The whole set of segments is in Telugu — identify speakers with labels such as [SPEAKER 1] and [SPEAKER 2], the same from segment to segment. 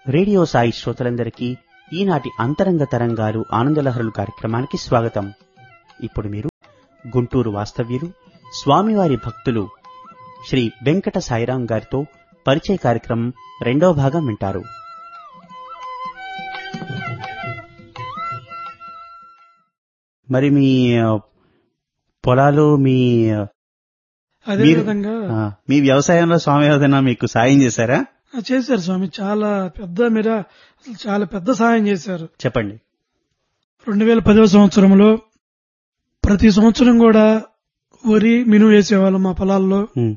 [SPEAKER 1] రేడియో సాయి శ్రోతలందరికీ ఈనాటి అంతరంగ తరంగాలు ఆనందలహరులు కార్యక్రమానికి స్వాగతం ఇప్పుడు మీరు గుంటూరు వాస్తవ్యులు స్వామివారి భక్తులు శ్రీ వెంకట సాయిరాం గారితో పరిచయ కార్యక్రమం రెండవ భాగం వింటారు మరి మీ ఆ, పొలాలు మీ
[SPEAKER 2] అదే
[SPEAKER 1] మీరు-
[SPEAKER 2] విధంగా
[SPEAKER 1] ఆ, మీ వ్యవసాయంలో స్వామి ఏదైనా మీకు సాయం చేశారా
[SPEAKER 2] ఆ, చేశారు స్వామి చాలా పెద్ద మీర అసలు చాలా పెద్ద సహాయం చేశారు
[SPEAKER 1] చెప్పండి
[SPEAKER 2] రెండు వేల పదవ సంవత్సరంలో ప్రతి సంవత్సరం కూడా వరి మినుము వేసేవాళ్ళం మా పొలాల్లో
[SPEAKER 1] ఉమ్,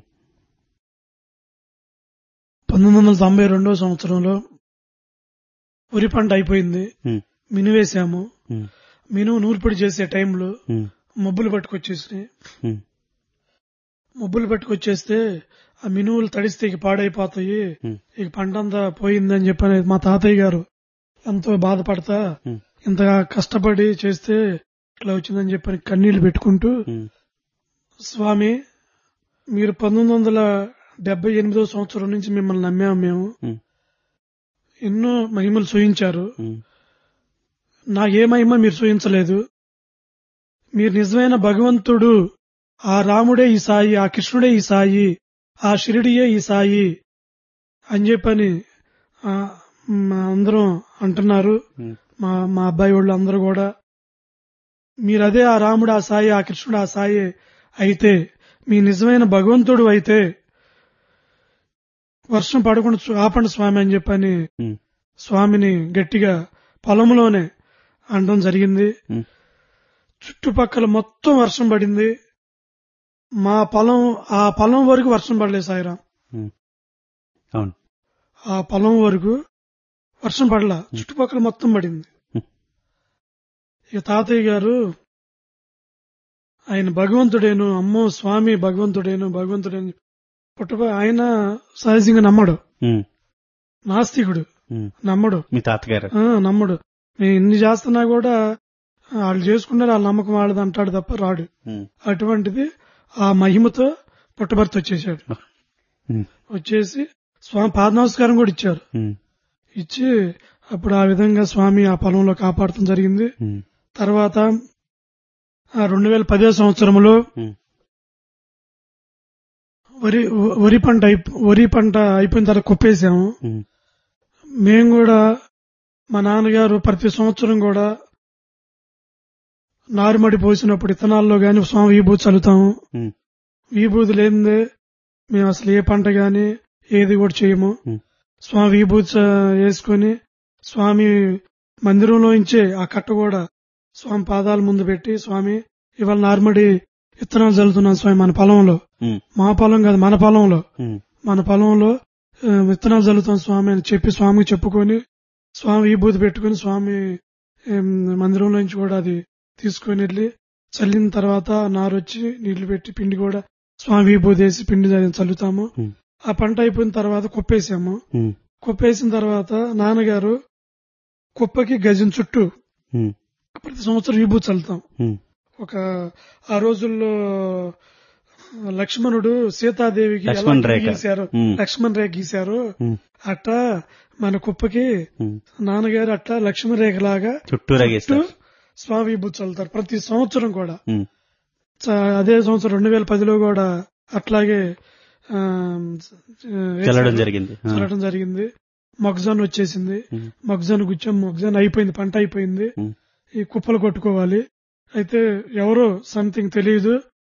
[SPEAKER 2] పంతొమ్మిది వందల తొంభై రెండవ సంవత్సరంలో వరి పంట అయిపోయింది
[SPEAKER 1] ఉమ్,
[SPEAKER 2] మినుము వేసాము
[SPEAKER 1] ఉమ్,
[SPEAKER 2] మినుము నూర్పిడి చేసే టైంలో
[SPEAKER 1] ఉమ్,
[SPEAKER 2] మబ్బులు పట్టుకొచ్చేసినాయి
[SPEAKER 1] ఉమ్,
[SPEAKER 2] మబ్బులు పట్టుకొచ్చేస్తే ఆ మినువులు తడిస్తే ఇక పాడైపోతాయి
[SPEAKER 1] ఉమ్,
[SPEAKER 2] ఇక పంట అంతా పోయిందని చెప్పని మా తాతయ్య గారు ఎంతో బాధపడతా
[SPEAKER 1] ఉమ్,
[SPEAKER 2] ఇంతగా కష్టపడి చేస్తే ఇట్లా వచ్చిందని చెప్పని కన్నీళ్లు పెట్టుకుంటూ
[SPEAKER 1] ఉమ్,
[SPEAKER 2] స్వామి మీరు పంతొమ్మిది వందల డెబ్బై ఎనిమిదో సంవత్సరం నుంచి మిమ్మల్ని నమ్మాము మేము
[SPEAKER 1] ఉమ్,
[SPEAKER 2] ఎన్నో మహిమలు సూయించారు
[SPEAKER 1] ఉమ్,
[SPEAKER 2] నా ఏ మహిమ మీరు సూయించలేదు మీరు నిజమైన భగవంతుడు ఆ రాముడే ఈ సాయి ఆ కృష్ణుడే ఈ సాయి ఆ షిరిడియే ఈ సాయి అని చెప్పని ఆ, మా అందరం అంటున్నారు
[SPEAKER 1] ఉమ్,
[SPEAKER 2] మా మా అబ్బాయి వాళ్ళు అందరూ కూడా మీరు అదే ఆ రాముడు ఆ సాయి ఆ కృష్ణుడు ఆ సాయి అయితే మీ నిజమైన భగవంతుడు అయితే వర్షం పడకుండా చూ- ఆపండి స్వామి అని చెప్పని
[SPEAKER 1] ఉమ్,
[SPEAKER 2] స్వామిని గట్టిగా పొలంలోనే అనడం జరిగింది
[SPEAKER 1] ఉమ్,
[SPEAKER 2] చుట్టుపక్కల మొత్తం వర్షం పడింది మా పొలం ఆ పొలం వరకు వర్షం పడలేదు సాయిరాం
[SPEAKER 1] ఉమ్. అవును
[SPEAKER 2] ఆ పొలం వరకు వర్షం పడలా చుట్టుపక్కల మొత్తం పడింది
[SPEAKER 1] ఉమ్.
[SPEAKER 2] ఇక తాతయ్య గారు ఆయన భగవంతుడేను అమ్మో స్వామి భగవంతుడేను భగవంతుడేను పుట్టప ఆయన సహజంగా నమ్మడు
[SPEAKER 1] ఉమ్,
[SPEAKER 2] నాస్తికుడు
[SPEAKER 1] ఉమ్.
[SPEAKER 2] నమ్మడు
[SPEAKER 1] మీ తాతగారు
[SPEAKER 2] ఆ, నమ్మడు మేము ఇన్ని చేస్తున్నా కూడా వాళ్ళు చేసుకున్నారు వాళ్ళ నమ్మకం వాళ్ళది అంటాడు తప్ప రాడు
[SPEAKER 1] ఉమ్,
[SPEAKER 2] అటువంటిది ఆ మహిమతో పుట్టభర్త వచ్చేసాడు
[SPEAKER 1] ఉమ్,
[SPEAKER 2] వచ్చేసి స్వామి పాద నమస్కారం కూడా ఇచ్చారు
[SPEAKER 1] ఉమ్,
[SPEAKER 2] ఇచ్చి అప్పుడు ఆ విధంగా స్వామి ఆ పొలంలో కాపాడటం జరిగింది
[SPEAKER 1] ఉమ్,
[SPEAKER 2] తర్వాత రెండు వేల పదో సంవత్సరంలో
[SPEAKER 1] ఉమ్,
[SPEAKER 2] వరి వరి పంట అయిపో- వరి పంట అయిపోయిన తర్వాత కుప్పేసాము
[SPEAKER 1] ఉమ్,
[SPEAKER 2] మేము కూడా మా నాన్నగారు ప్రతి సంవత్సరం కూడా నారుమడి పోసినప్పుడు ఇత్తనాల్లో గాని స్వామి విభూతి చల్లుతాము
[SPEAKER 1] ఉమ్,
[SPEAKER 2] విభూతి లేనిదే మేము అసలు ఏ పంట గాని ఏది కూడా చేయము
[SPEAKER 1] ఉమ్.
[SPEAKER 2] స్వామి విభూతి చ- వేసుకొని స్వామి మందిరంలో ఇంచే ఆ కట్ట కూడా స్వామి పాదాల ముందు పెట్టి స్వామి ఇవాళ నార్మడి విత్తనాలు చల్లుతున్నాం స్వామి మన పొలంలో
[SPEAKER 1] ఉమ్,
[SPEAKER 2] మా పొలం కాదు మన పొలంలో
[SPEAKER 1] ఉమ్,
[SPEAKER 2] మన పొలంలో ఆ, విత్తనాలు చల్లుతాం స్వామి అని చెప్పి స్వామికి చెప్పుకొని స్వామి విభూతి పెట్టుకుని స్వామి ఏం, మందిరంలో నుంచి కూడా అది తీసుకొని వెళ్ళి చల్లిన తర్వాత నారు వచ్చి నీళ్లు పెట్టి పిండి కూడా స్వామి విభూతి వేసి పిండి చల్లుతాము
[SPEAKER 1] ఉమ్,
[SPEAKER 2] ఆ పంట అయిపోయిన తర్వాత కుప్పేసాము
[SPEAKER 1] ఉమ్,
[SPEAKER 2] కుప్పేసిన తర్వాత నాన్నగారు కుప్పకి గజం చుట్టూ
[SPEAKER 1] ఉమ్,
[SPEAKER 2] ప్రతి సంవత్సరం విభూతి చల్లుతాం
[SPEAKER 1] ఉమ్,
[SPEAKER 2] ఒక ఆ రోజుల్లో లక్ష్మణుడు సీతాదేవికి ఎలా
[SPEAKER 1] లక్ష్మణ్ రేఖ.
[SPEAKER 2] గీశారు
[SPEAKER 1] ఉమ్.
[SPEAKER 2] లక్ష్మణ్ రేఖ గీశారు
[SPEAKER 1] ఉమ్,
[SPEAKER 2] అట్టా మన కుప్పకి
[SPEAKER 1] ఉమ్.
[SPEAKER 2] నాన్నగారు అట్టా లక్ష్మణ్ రేఖ లాగా
[SPEAKER 1] చుట్టూరా గీస్తారు
[SPEAKER 2] స్వామి విభూతి చల్లుతారు ప్రతి సంవత్సరం కూడా
[SPEAKER 1] ఉమ్,
[SPEAKER 2] చ- అదే సంవత్సరం రెండు వేల పదిలో కూడా అట్లాగే ఆ,
[SPEAKER 1] చల్లడం
[SPEAKER 2] వేశారు.
[SPEAKER 1] జరిగింది ఆ,
[SPEAKER 2] చల్లడం జరిగింది మొగ్జాన్ వచ్చేసింది
[SPEAKER 1] ఉమ్,
[SPEAKER 2] మొగ్జాన్ గుచ్చాం మొగ్జాన్ అయిపోయింది పంట అయిపోయింది
[SPEAKER 1] ఉమ్,
[SPEAKER 2] ఈ కుప్పలు కొట్టుకోవాలి అయితే ఎవరో సంథింగ్ తెలియదు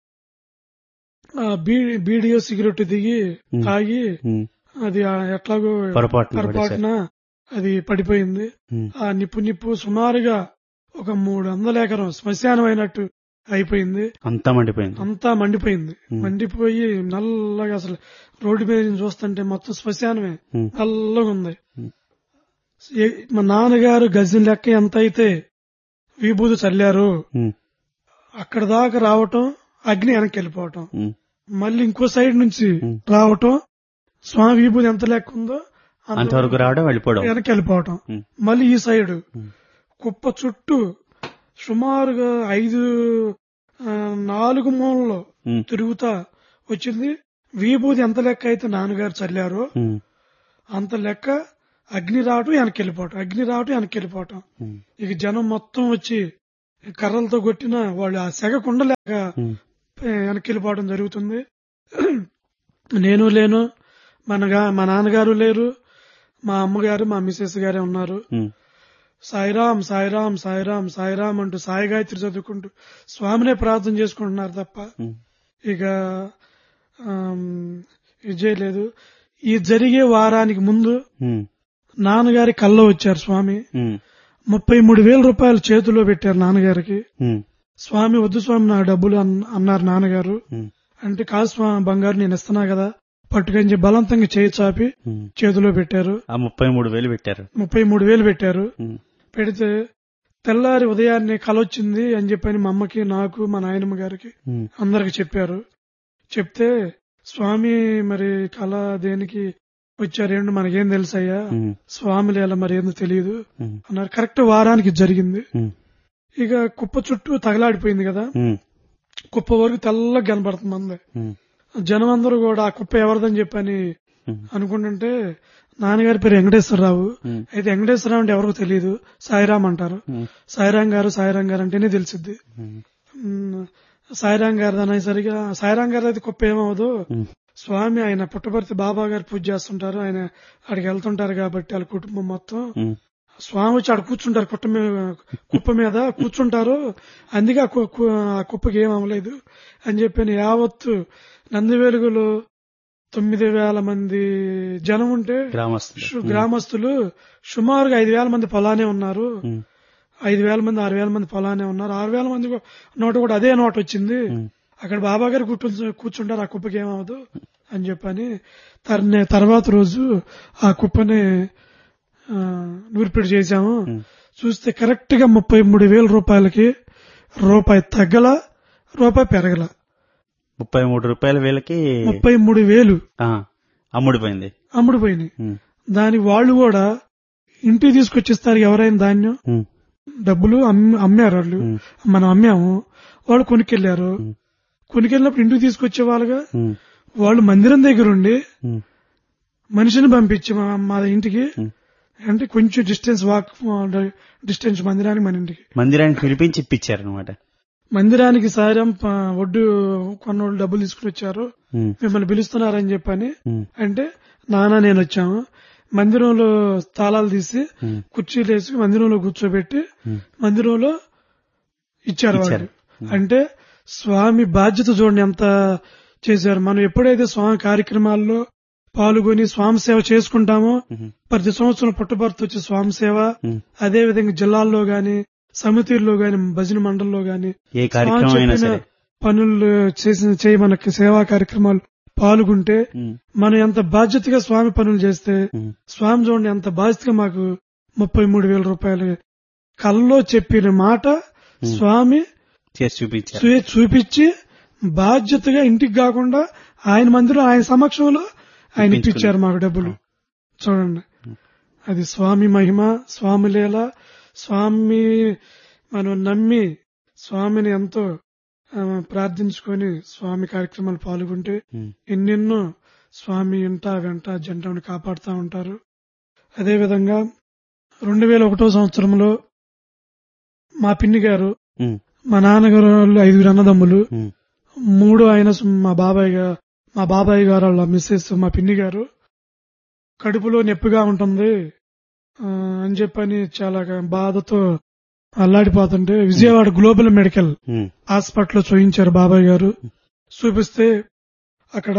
[SPEAKER 2] బీడియో సిగరెట్ దిగి
[SPEAKER 1] ఉమ్.
[SPEAKER 2] తాగి
[SPEAKER 1] ఉమ్,
[SPEAKER 2] అది ఆ ఎట్లాగో
[SPEAKER 1] పొరపాటున
[SPEAKER 2] పొరపాటున అది పడిపోయింది
[SPEAKER 1] ఉమ్,
[SPEAKER 2] ఆ నిప్పు నిప్పు సుమారుగా ఒక మూడు వందల ఎకరం శ్మశానం అయినట్టు అయిపోయింది
[SPEAKER 1] అంతా మండిపోయింది
[SPEAKER 2] అంతా మండిపోయింది
[SPEAKER 1] ఉమ్.
[SPEAKER 2] మండిపోయి నల్లగా అసలు రోడ్డు మీద నుంచి చూస్తుంటే మొత్తం శ్మశానమే
[SPEAKER 1] ఉమ్,
[SPEAKER 2] నల్లగా ఉంది
[SPEAKER 1] ఉమ్.
[SPEAKER 2] ఏ- మా నాన్నగారు గజం లెక్క ఎంత అయితే విభూతి చల్లారు
[SPEAKER 1] ఉమ్,
[SPEAKER 2] అక్కడ దాకా రావటం అగ్ని వెనక్కి వెళ్ళిపోవటం
[SPEAKER 1] ఉమ్,
[SPEAKER 2] మళ్ళీ ఇంకో సైడ్ నుంచి
[SPEAKER 1] ఉమ్.
[SPEAKER 2] రావటం స్వామి విభూతి ఎంత లెక్క ఉందో అంత
[SPEAKER 1] అంతవరకు రావడం వెళ్ళిపోవడం
[SPEAKER 2] వెనక్కి వెళ్ళిపోవటం
[SPEAKER 1] ఉమ్,
[SPEAKER 2] మళ్ళీ ఈ సైడ్
[SPEAKER 1] ఉమ్,
[SPEAKER 2] కుప్ప చుట్టూ సుమారుగా ఐదు ఆ, నాలుగు మూలలో
[SPEAKER 1] ఉమ్,
[SPEAKER 2] తిరుగుతా వచ్చింది విభూతి ఎంత లెక్క అయితే నాన్నగారు చల్లారో
[SPEAKER 1] ఉమ్,
[SPEAKER 2] అంత లెక్క అగ్ని రావటం వెనక్కి వెళ్ళిపోవటం అగ్ని రావటం వెనక్కి వెళ్ళిపోవటం
[SPEAKER 1] ఉమ్,
[SPEAKER 2] ఇక జనం మొత్తం వచ్చి కర్రలతో కొట్టిన వాళ్ళు ఆ సెగ కుండలేక
[SPEAKER 1] ఉమ్,
[SPEAKER 2] వెనక్కి వెళ్ళిపోవడం జరుగుతుంది నేను లేను మనగా మా నాన్నగారు లేరు మా అమ్మగారు మా మిసెస్ గారే ఉన్నారు
[SPEAKER 1] ఉమ్,
[SPEAKER 2] సాయిరాం సాయిరాం సాయిరాం సాయిరాం అంటూ సాయి గాయత్రి చదువుకుంటూ స్వామినే ప్రార్థన చేసుకుంటున్నారు తప్ప
[SPEAKER 1] ఉమ్,
[SPEAKER 2] ఇక ఆమ్, ఇది చేయలేదు ఈ జరిగే వారానికి ముందు
[SPEAKER 1] ఉమ్,
[SPEAKER 2] నాన్నగారి కల్లో వచ్చారు స్వామి
[SPEAKER 1] ఉమ్,
[SPEAKER 2] ముప్పై మూడు వేల రూపాయలు చేతిలో పెట్టారు నాన్నగారికి
[SPEAKER 1] ఉమ్,
[SPEAKER 2] స్వామి వద్దు స్వామి నా డబ్బులు అన్- అన్నారు నాన్నగారు
[SPEAKER 1] ఉమ్,
[SPEAKER 2] అంటే కాదు స్వామి బంగారు నేను ఇస్తున్నా కదా పట్టుకొని చెప్పి బలవంతంగా చేయి చాపి
[SPEAKER 1] ఉమ్.
[SPEAKER 2] చేతిలో పెట్టారు
[SPEAKER 1] ఆ ముప్పై మూడు వేలు పెట్టారు
[SPEAKER 2] ముప్పై మూడు వేలు పెట్టారు
[SPEAKER 1] ఉమ్,
[SPEAKER 2] పెడితే తెల్లారి ఉదయాన్నే కలొచ్చింది అని చెప్పని మా అమ్మకి నాకు మా నాయనమ్మ గారికి
[SPEAKER 1] ఉమ్,
[SPEAKER 2] అందరికి చెప్పారు చెప్తే స్వామి మరి కళ దేనికి వచ్చారేంటి మనకేం తెలుసయ్యా
[SPEAKER 1] ఉమ్,
[SPEAKER 2] స్వామి లేల మరి ఏందో తెలియదు
[SPEAKER 1] ఉమ్,
[SPEAKER 2] అన్నారు కరెక్ట్ వారానికి జరిగింది
[SPEAKER 1] ఉమ్,
[SPEAKER 2] ఇక కుప్ప చుట్టూ తగలాడిపోయింది కదా
[SPEAKER 1] ఉమ్,
[SPEAKER 2] కుప్ప వరకు తెల్లగా కనబడుతుంది అందే
[SPEAKER 1] ఉమ్,
[SPEAKER 2] జనం అందరూ కూడా ఆ కుప్ప ఎవరిదని చెప్పని
[SPEAKER 1] ఉమ్,
[SPEAKER 2] అనుకుంటుంటే నాన్నగారి పేరు వెంకటేశ్వరరావు
[SPEAKER 1] ఉమ్,
[SPEAKER 2] అయితే వెంకటేశ్వరరావు అంటే ఎవరికి తెలియదు సాయిరామ్ అంటారు
[SPEAKER 1] ఉమ్,
[SPEAKER 2] సాయిరాం గారు సాయిరాం గారు అంటేనే తెలిసిద్ది
[SPEAKER 1] ఉమ్,
[SPEAKER 2] ఉమ్, సాయిరాం గారు అనేసరిగా సాయిరాం గారు అయితే కుప్ప ఏమవదు
[SPEAKER 1] ఉమ్,
[SPEAKER 2] స్వామి ఆయన పుట్టపర్తి బాబా గారు పూజ చేస్తుంటారు ఆయన అక్కడికి వెళ్తుంటారు కాబట్టి వాళ్ళ కుటుంబం మొత్తం
[SPEAKER 1] ఉమ్,
[SPEAKER 2] స్వామి వచ్చి ఆడ కూర్చుంటారు కుట్ట మీద కుప్ప మీద కూర్చుంటారు అందుకే ఆ కు- కు- ఆ కుప్పకి ఏం అవ్వలేదు అని చెప్పి యావత్తు నంది వెలుగులో తొమ్మిది వేల మంది జనం ఉంటే
[SPEAKER 1] గ్రామస్తులు
[SPEAKER 2] షు- గ్రామస్తులు సుమారుగా ఐదు వేల మంది పొలానే ఉన్నారు
[SPEAKER 1] ఉమ్,
[SPEAKER 2] ఐదు వేల మంది ఆరు వేల మంది పొలానే ఉన్నారు ఆరు వేల మంది కూ- నోట కూడా అదే నోట్ వచ్చింది
[SPEAKER 1] ఉమ్,
[SPEAKER 2] అక్కడ బాబా గారు కూర్చు కూర్చుంటారు ఆ కుప్పకి ఏమవదు అని చెప్పని తర్నే తర్వాత రోజు ఆ కుప్పని ఆ, నూర్పిడి చేశాము
[SPEAKER 1] ఉమ్,
[SPEAKER 2] చూస్తే కరెక్ట్ గా ముప్పై మూడు వేల రూపాయలకి రూపాయి తగ్గల రూపాయి పెరగల
[SPEAKER 1] ముప్పై మూడు రూపాయల వేలకి
[SPEAKER 2] ముప్పై మూడు వేలు
[SPEAKER 1] ఆ, అమ్ముడిపోయింది
[SPEAKER 2] అమ్ముడుపోయినాయి
[SPEAKER 1] ఉమ్,
[SPEAKER 2] దాని వాళ్ళు కూడా ఇంటికి తీసుకొచ్చిస్తారు ఎవరైనా ధాన్యం
[SPEAKER 1] ఉమ్,
[SPEAKER 2] డబ్బులు అమ్- అమ్మారు వాళ్ళు
[SPEAKER 1] ఉమ్,
[SPEAKER 2] మనం అమ్మాము వాళ్ళు కొనుక్కెళ్లారు
[SPEAKER 1] ఉమ్,
[SPEAKER 2] కొనుక్కెళ్ళినప్పుడు ఇంటికి తీసుకొచ్చే వాళ్ళుగా
[SPEAKER 1] ఉమ్,
[SPEAKER 2] వాళ్ళు మందిరం దగ్గర ఉండి
[SPEAKER 1] ఉమ్,
[SPEAKER 2] మనిషిని పంపించి మా మా ఇంటికి
[SPEAKER 1] ఉమ్.
[SPEAKER 2] అంటే కొంచెం డిస్టెన్స్ వాక్ డిస్టెన్స్ మందిరానికి మన ఇంటికి
[SPEAKER 1] మందిరాన్ని పిలిపించి ఇప్పించారు అనమాట
[SPEAKER 2] మందిరానికి సాయం ప- ఒడ్డు కొన్నోళ్ళు డబ్బులు తీసుకుని వచ్చారు మిమ్మల్ని పిలుస్తున్నారని చెప్పని అంటే నాన్న నేను వచ్చాము మందిరంలో తాళాలు తీసి కుర్చీలు వేసి మందిరంలో కూర్చోబెట్టి మందిరంలో ఇచ్చారు వాళ్ళు
[SPEAKER 1] ఇచ్చారు.
[SPEAKER 2] అంటే స్వామి బాధ్యత చూడండి ఎంత చేశారు మనం ఎప్పుడైతే స్వామి కార్యక్రమాల్లో పాల్గొని స్వామి సేవ చేసుకుంటామో ప్రతి సంవత్సరం పుట్టబర్తి వచ్చే స్వామి సేవ అదే విధంగా జిల్లాల్లో గాని సమితిల్లో గాని భజన మండల్లో గాని
[SPEAKER 1] ఏ
[SPEAKER 2] స్వామి
[SPEAKER 1] కార్యక్రమం అయినా
[SPEAKER 2] చెప్పిన
[SPEAKER 1] సరే
[SPEAKER 2] పనులు చేసిన చేయి మనకి సేవా కార్యక్రమాలు పాల్గొంటే
[SPEAKER 1] ఉమ్,
[SPEAKER 2] మనం ఎంత బాధ్యతగా స్వామి పనులు చేస్తే
[SPEAKER 1] ఉమ్,
[SPEAKER 2] స్వామి చూడండి ఎంత బాధ్యతగా మాకు ముప్పై మూడు వేల రూపాయలు కల్లో చెప్పిన మాట స్వామి
[SPEAKER 1] చేసి చూపించారు
[SPEAKER 2] చూ- చూపించి బాధ్యతగా ఇంటికి కాకుండా ఆయన మందిరం ఆయన సమక్షంలో ఆయన
[SPEAKER 1] ఇప్పించుకుని.
[SPEAKER 2] ఇప్పించారు మాకు డబ్బులు చూడండి అది స్వామి మహిమ స్వామి లీల స్వామి మనం నమ్మి స్వామిని ఎంతో ఆ, ప్రార్థించుకొని స్వామి కార్యక్రమాలు పాల్గొంటే
[SPEAKER 1] ఉమ్,
[SPEAKER 2] ఎన్నెన్నో స్వామి ఇంట వెంట జంటను కాపాడుతూ ఉంటారు అదేవిధంగా రెండు వేల ఒకటో సంవత్సరంలో మా పిన్ని గారు
[SPEAKER 1] ఉమ్,
[SPEAKER 2] మా నాన్నగారు వాళ్ళు ఐదుగురు అన్నదమ్ములు
[SPEAKER 1] ఉమ్,
[SPEAKER 2] మూడు ఆయన సు- మా బాబాయ్ గా- మా బాబాయ్ గారు వాళ్ళ మిస్సెస్ మా పిన్ని గారు కడుపులో నొప్పిగా ఉంటుంది ఆ, అని చెప్పని చాలా బాధతో అల్లాడిపోతుంటే విజయవాడ గ్లోబల్ మెడికల్
[SPEAKER 1] ఉమ్,
[SPEAKER 2] హాస్పిటల్లో చూయించారు బాబాయ్ గారు చూపిస్తే అక్కడ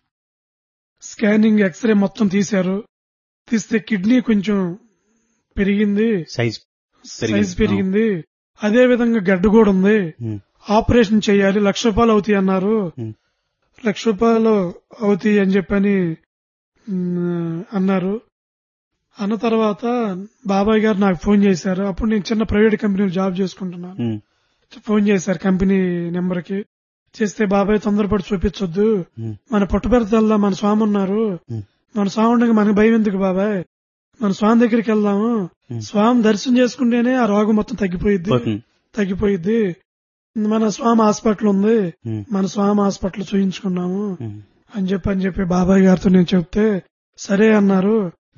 [SPEAKER 2] స్కానింగ్ ఎక్స్రే మొత్తం తీశారు తీస్తే కిడ్నీ కొంచెం పెరిగింది
[SPEAKER 1] సైజ్ పెరిగింది.
[SPEAKER 2] సైజ్ పెరిగింది అదే విధంగా గడ్డ కూడా ఉంది
[SPEAKER 1] ఉమ్,
[SPEAKER 2] ఆపరేషన్ చేయాలి లక్ష రూపాయలు అవుతాయి అన్నారు
[SPEAKER 1] ఉమ్,
[SPEAKER 2] లక్ష రూపాయలు అవుతాయి అని చెప్పని మ్, అన్నారు అన్న తర్వాత బాబాయ్ గారు నాకు ఫోన్ చేశారు అప్పుడు నేను చిన్న ప్రైవేట్ కంపెనీలో జాబ్ చేసుకుంటున్నాను
[SPEAKER 1] ఉమ్,
[SPEAKER 2] ఫోన్ చేశారు కంపెనీ నెంబర్ కి చేస్తే బాబాయ్ తొందరపడి చూపించొద్దు
[SPEAKER 1] ఉమ్,
[SPEAKER 2] మన పుట్టబెడతల్లా మన స్వామి ఉన్నారు
[SPEAKER 1] ఉమ్,
[SPEAKER 2] మన స్వామి ఉండగా మనకు భయం ఎందుకు బాబాయ్ మన స్వామి దగ్గరికి వెళ్దాము
[SPEAKER 1] ఉమ్.
[SPEAKER 2] స్వామి దర్శనం చేసుకుంటేనే ఆ రోగం మొత్తం తగ్గిపోయిద్ది
[SPEAKER 1] పోతుంది.
[SPEAKER 2] తగ్గిపోయిద్ది మన స్వామి హాస్పిటల్ ఉంది
[SPEAKER 1] ఉమ్,
[SPEAKER 2] మన స్వామి హాస్పిటల్ చూయించుకున్నాము
[SPEAKER 1] ఉమ్,
[SPEAKER 2] అని చెప్పి అని చెప్పి బాబాయ్ గారితో నేను చెప్తే సరే అన్నారు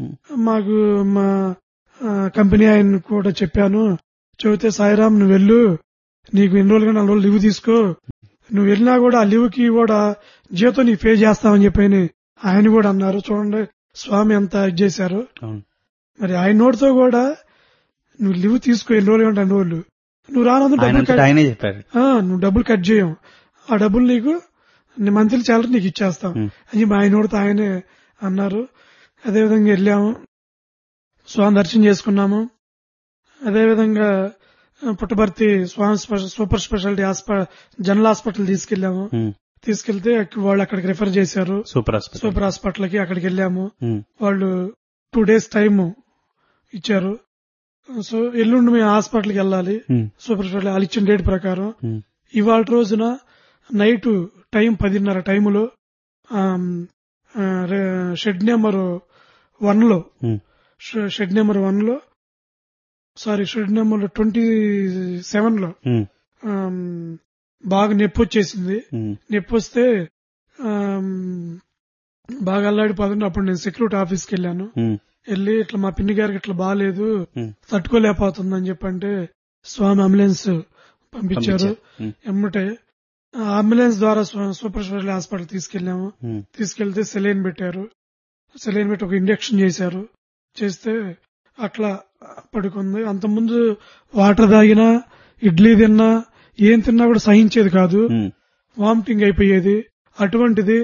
[SPEAKER 1] ఉమ్.
[SPEAKER 2] మాకు మా ఆ, కంపెనీ ఆయన కూడా చెప్పాను చెబితే సాయిరామ్ నువ్వు వెళ్ళు నీకు ఎన్ని రోజులుగా నాలుగు రోజులు లీవ్ తీసుకో నువ్వు వెళ్ళినా కూడా ఆ లీవ్ కి కూడా జీతం నీకు పే చేస్తామని చెప్పి ఆయన కూడా అన్నారు చూడండి స్వామి ఎంత ఇది చేశారు
[SPEAKER 1] అవును
[SPEAKER 2] మరి ఆయన నోటితో కూడా నువ్వు లీవ్ తీసుకో ఎన్ని రోజులు అంటే అన్ని రోజులు నువ్వు రానందుకు
[SPEAKER 1] ఆయన
[SPEAKER 2] డబ్బులు
[SPEAKER 1] అంతటా
[SPEAKER 2] కట్-
[SPEAKER 1] ఆయనే చెప్పారు
[SPEAKER 2] ఆ, నువ్వు డబ్బులు కట్ చేయం ఆ డబ్బులు నీకు నీ మంత్లీ శాలరీ నీకు ఇచ్చేస్తాం
[SPEAKER 1] ఉమ్.
[SPEAKER 2] అని చెప్పి ఆయన నోటితో ఆయనే అన్నారు అదేవిధంగా వెళ్ళాము స్వామి దర్శనం చేసుకున్నాము అదేవిధంగా ఆ, Puttaparthi Swami special super speciality hospital general hospital తీసుకెళ్లాము
[SPEAKER 1] ఉమ్.
[SPEAKER 2] తీసుకెళ్తే అక్కడ వాళ్ళు అక్కడికి రిఫర్ చేశారు
[SPEAKER 1] సూపర్ హాస్పిటల్
[SPEAKER 2] సూపర్ హాస్పిటల్ కి అక్కడికి వెళ్ళాము
[SPEAKER 1] ఉమ్.
[SPEAKER 2] వాళ్ళు టూ డేస్ టైం ఇచ్చారు సో ఎల్లుండి మేము హాస్పిటల్కి వెళ్ళాలి
[SPEAKER 1] ఉమ్.
[SPEAKER 2] సూపర్ స్పెషాలిటీ వాళ్ళు ఇచ్చిన డేట్ ప్రకారం
[SPEAKER 1] ఉమ్.
[SPEAKER 2] ఇవాళ రోజున నైట్ టైం పదిన్నర టైములో ఆమ్, ఆ, రే- షెడ్ నెంబర్ వన్ లో
[SPEAKER 1] ఉమ్.
[SPEAKER 2] షె- షెడ్ నెంబర్ వన్ లో sorry shed number twenty seven లో
[SPEAKER 1] ఉమ్.
[SPEAKER 2] ఆమ్, బాగా నొప్పి వచ్చేసింది
[SPEAKER 1] ఉమ్.
[SPEAKER 2] నొప్పి వస్తే ఆమ్, బాగా అల్లాడిపోతుంది అప్పుడు నేను సెక్యూరిటీ ఆఫీస్కి వెళ్ళాను
[SPEAKER 1] ఉమ్.
[SPEAKER 2] వెళ్ళి ఇట్లా మా పిన్ని గారికి ఇట్లా బాగాలేదు
[SPEAKER 1] ఉమ్.
[SPEAKER 2] తట్టుకోలేకపోతుంది అని చెప్పంటే స్వామి అంబులెన్స్ పంపించారు
[SPEAKER 1] పంపించారు. ఉమ్.
[SPEAKER 2] ఎమ్మటే ఆ అంబులెన్స్ ద్వారా స్వ- సూపర్ స్పెషాలిటీ హాస్పిటల్ తీసుకెళ్లాము
[SPEAKER 1] ఉమ్.
[SPEAKER 2] తీసుకెళ్తే సెలైన్ పెట్టారు సెలైన్ పెట్టి ఒక ఇంజక్షన్ చేశారు చేస్తే అట్లా పడుకుంది అంతకుముందు వాటర్ తాగినా ఇడ్లీ తిన్నా ఏం తిన్నా కూడా సహించేది కాదు
[SPEAKER 1] ఉమ్.
[SPEAKER 2] వామిటింగ్ అయిపోయేది అటువంటిది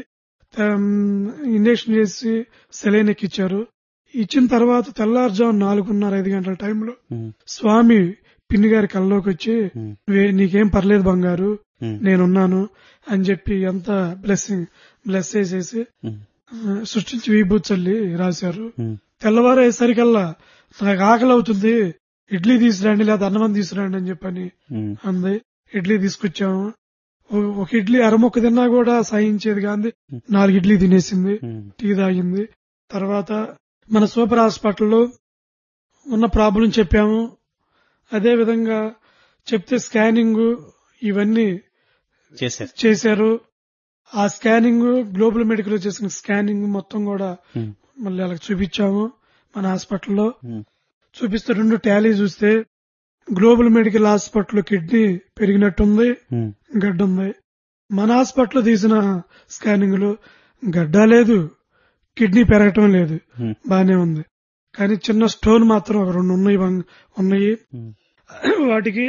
[SPEAKER 2] ఇంజక్షన్ చేసి సెలైన్ ఎక్కిచ్చారు ఇచ్చిన తర్వాత తెల్లారుజాము నాలుగున్నర ఐదు గంటల టైంలో
[SPEAKER 1] ఉమ్.
[SPEAKER 2] స్వామి పిన్ని గారి కల్లోకి వచ్చి
[SPEAKER 1] ఉమ్.
[SPEAKER 2] "వే- నీకేం పర్లేదు బంగారు
[SPEAKER 1] ఉమ్.
[SPEAKER 2] నేనున్నాను అని చెప్పి ఎంత బ్లెస్సింగ్ బ్లెస్ చేసేసి
[SPEAKER 1] ఉమ్.
[SPEAKER 2] ఆ, సృష్టించి వీబూచల్లి రాశారు
[SPEAKER 1] ఉమ్.
[SPEAKER 2] తెల్లవారేసరికల్లా నాకు ఆకలి అవుతుంది ఇడ్లీ తీసుకురండి లేదా అన్నం తీసుకురండి అని చెప్పని
[SPEAKER 1] ఉమ్.
[SPEAKER 2] అంది ఇడ్లీ తీసుకొచ్చాము ఓ- ఒక ఇడ్లీ అరమొక్క తిన్నా కూడా సహించేది కాదు నాలుగు ఇడ్లీ తినేసింది
[SPEAKER 1] ఉమ్.
[SPEAKER 2] టీ తాగింది తర్వాత మన సూపర్ హాస్పిటల్లో ఉన్న ప్రాబ్లం చెప్పాము అదే విధంగా చెప్తే స్కానింగ్ ఇవన్నీ
[SPEAKER 1] చేశారు
[SPEAKER 2] చేశారు ఆ స్కానింగ్ గ్లోబల్ మెడికల్ లో చేసిన స్కానింగ్ మొత్తం కూడా
[SPEAKER 1] ఉమ్.
[SPEAKER 2] మళ్ళీ అలా చూపించాము మన హాస్పిటల్లో
[SPEAKER 1] ఉమ్.
[SPEAKER 2] చూపిస్తే రెండు టాలీ చూస్తే గ్లోబల్ మెడికల్ హాస్పిటల్ కిడ్నీ పెరిగినట్టుంది
[SPEAKER 1] ఉమ్.
[SPEAKER 2] గడ్డ ఉంది మన హాస్పిటల్ తీసిన స్కానింగ్ లో గడ్డ లేదు కిడ్నీ పెరగటం లేదు
[SPEAKER 1] ఉమ్.
[SPEAKER 2] బానే ఉంది కానీ చిన్న స్టోన్ మాత్రం ఒక రెండు ఉన్నాయి బంగ్- ఉన్నాయి
[SPEAKER 1] ఉమ్.
[SPEAKER 2] వాటికి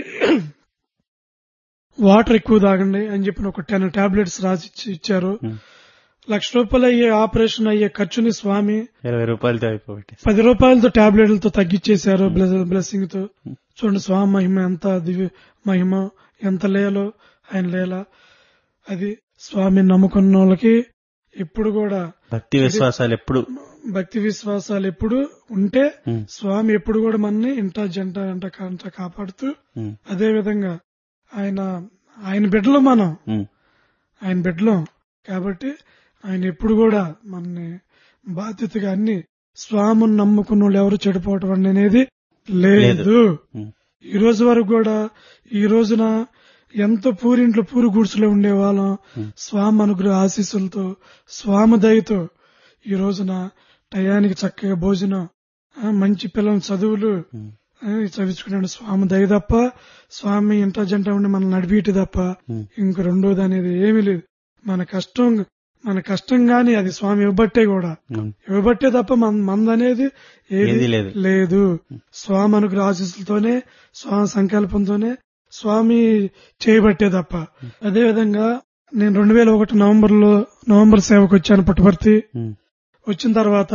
[SPEAKER 2] వాటర్ ఎక్కువ తాగండి అని చెప్పిన ఒక టెన్ టాబ్లెట్స్ రాసి ఇచ్చి- ఇచ్చారు
[SPEAKER 1] ఉమ్.
[SPEAKER 2] లక్ష రూపాయలు అయ్యే ఆపరేషన్ అయ్యే ఖర్చుని స్వామి
[SPEAKER 1] ఇరవై రూపాయలతో అయిపోయి
[SPEAKER 2] పది రూపాయలతో టాబ్లెట్లతో తగ్గించేశారు బ్లెస్సింగ్ తో చూడండి స్వామి మహిమ ఎంత దివ్య మహిమ ఎంత లేలో ఆయన లేల అది స్వామి నమ్ముకున్న వాళ్ళకి ఇప్పుడు కూడా
[SPEAKER 1] భక్తి విశ్వాసాలు ఎప్పుడు
[SPEAKER 2] భక్తి విశ్వాసాలు ఎప్పుడు ఉంటే
[SPEAKER 1] ఉమ్.
[SPEAKER 2] స్వామి ఎప్పుడు కూడా మనని ఇంట జంట ఎంట కంట కాపాడుతూ
[SPEAKER 1] ఉమ్.
[SPEAKER 2] అదే విధంగా ఆయన ఆయన బిడ్డలు మనం
[SPEAKER 1] ఉమ్.
[SPEAKER 2] ఆయన బిడ్డలు కాబట్టి ఆయన ఎప్పుడు కూడా మనని బాధ్యతగా అన్ని స్వామిని నమ్ముకున్న వాళ్ళు ఎవరు చెడిపోవటం అనేది లేదు
[SPEAKER 1] ఉమ్.
[SPEAKER 2] ఈ రోజు వరకు కూడా ఈ రోజున ఎంతో పూరింట్లో పూరు గుడిసెలో ఉండేవాళ్ళం
[SPEAKER 1] ఉమ్.
[SPEAKER 2] స్వామి అనుగ్రహ ఆశీస్సులతో స్వామి దయతో ఈ రోజున టయానికి చక్కగా భోజనం ఆ, మంచి పిల్లల చదువులు
[SPEAKER 1] ఉమ్.
[SPEAKER 2] ఆ, చదివించుకున్నాడు స్వామి దయ తప్ప స్వామి ఇంట జంట ఉండి మనం నడిపిటి తప్ప
[SPEAKER 1] ఉమ్.
[SPEAKER 2] ఇంక రెండోది అనేది ఏమీ లేదు మన కష్టం మన కష్టం గాని అది స్వామి ఇవ్వబట్టే కూడా
[SPEAKER 1] ఉమ్.
[SPEAKER 2] ఇవ్వబట్టే తప్ప మన మందనేది
[SPEAKER 1] ఏదీ
[SPEAKER 2] ఏది
[SPEAKER 1] లేదు.
[SPEAKER 2] లేదు స్వామి అనుగ్రహ ఆశీస్సులతోనే స్వామి సంకల్పంతోనే స్వామి చేయబట్టే తప్ప అదే విధంగా నేను రెండు వేల ఒకటి నవంబర్ లో నవంబర్ సేవకు వచ్చాను పుట్టపర్తి
[SPEAKER 1] ఉమ్.
[SPEAKER 2] వచ్చిన తర్వాత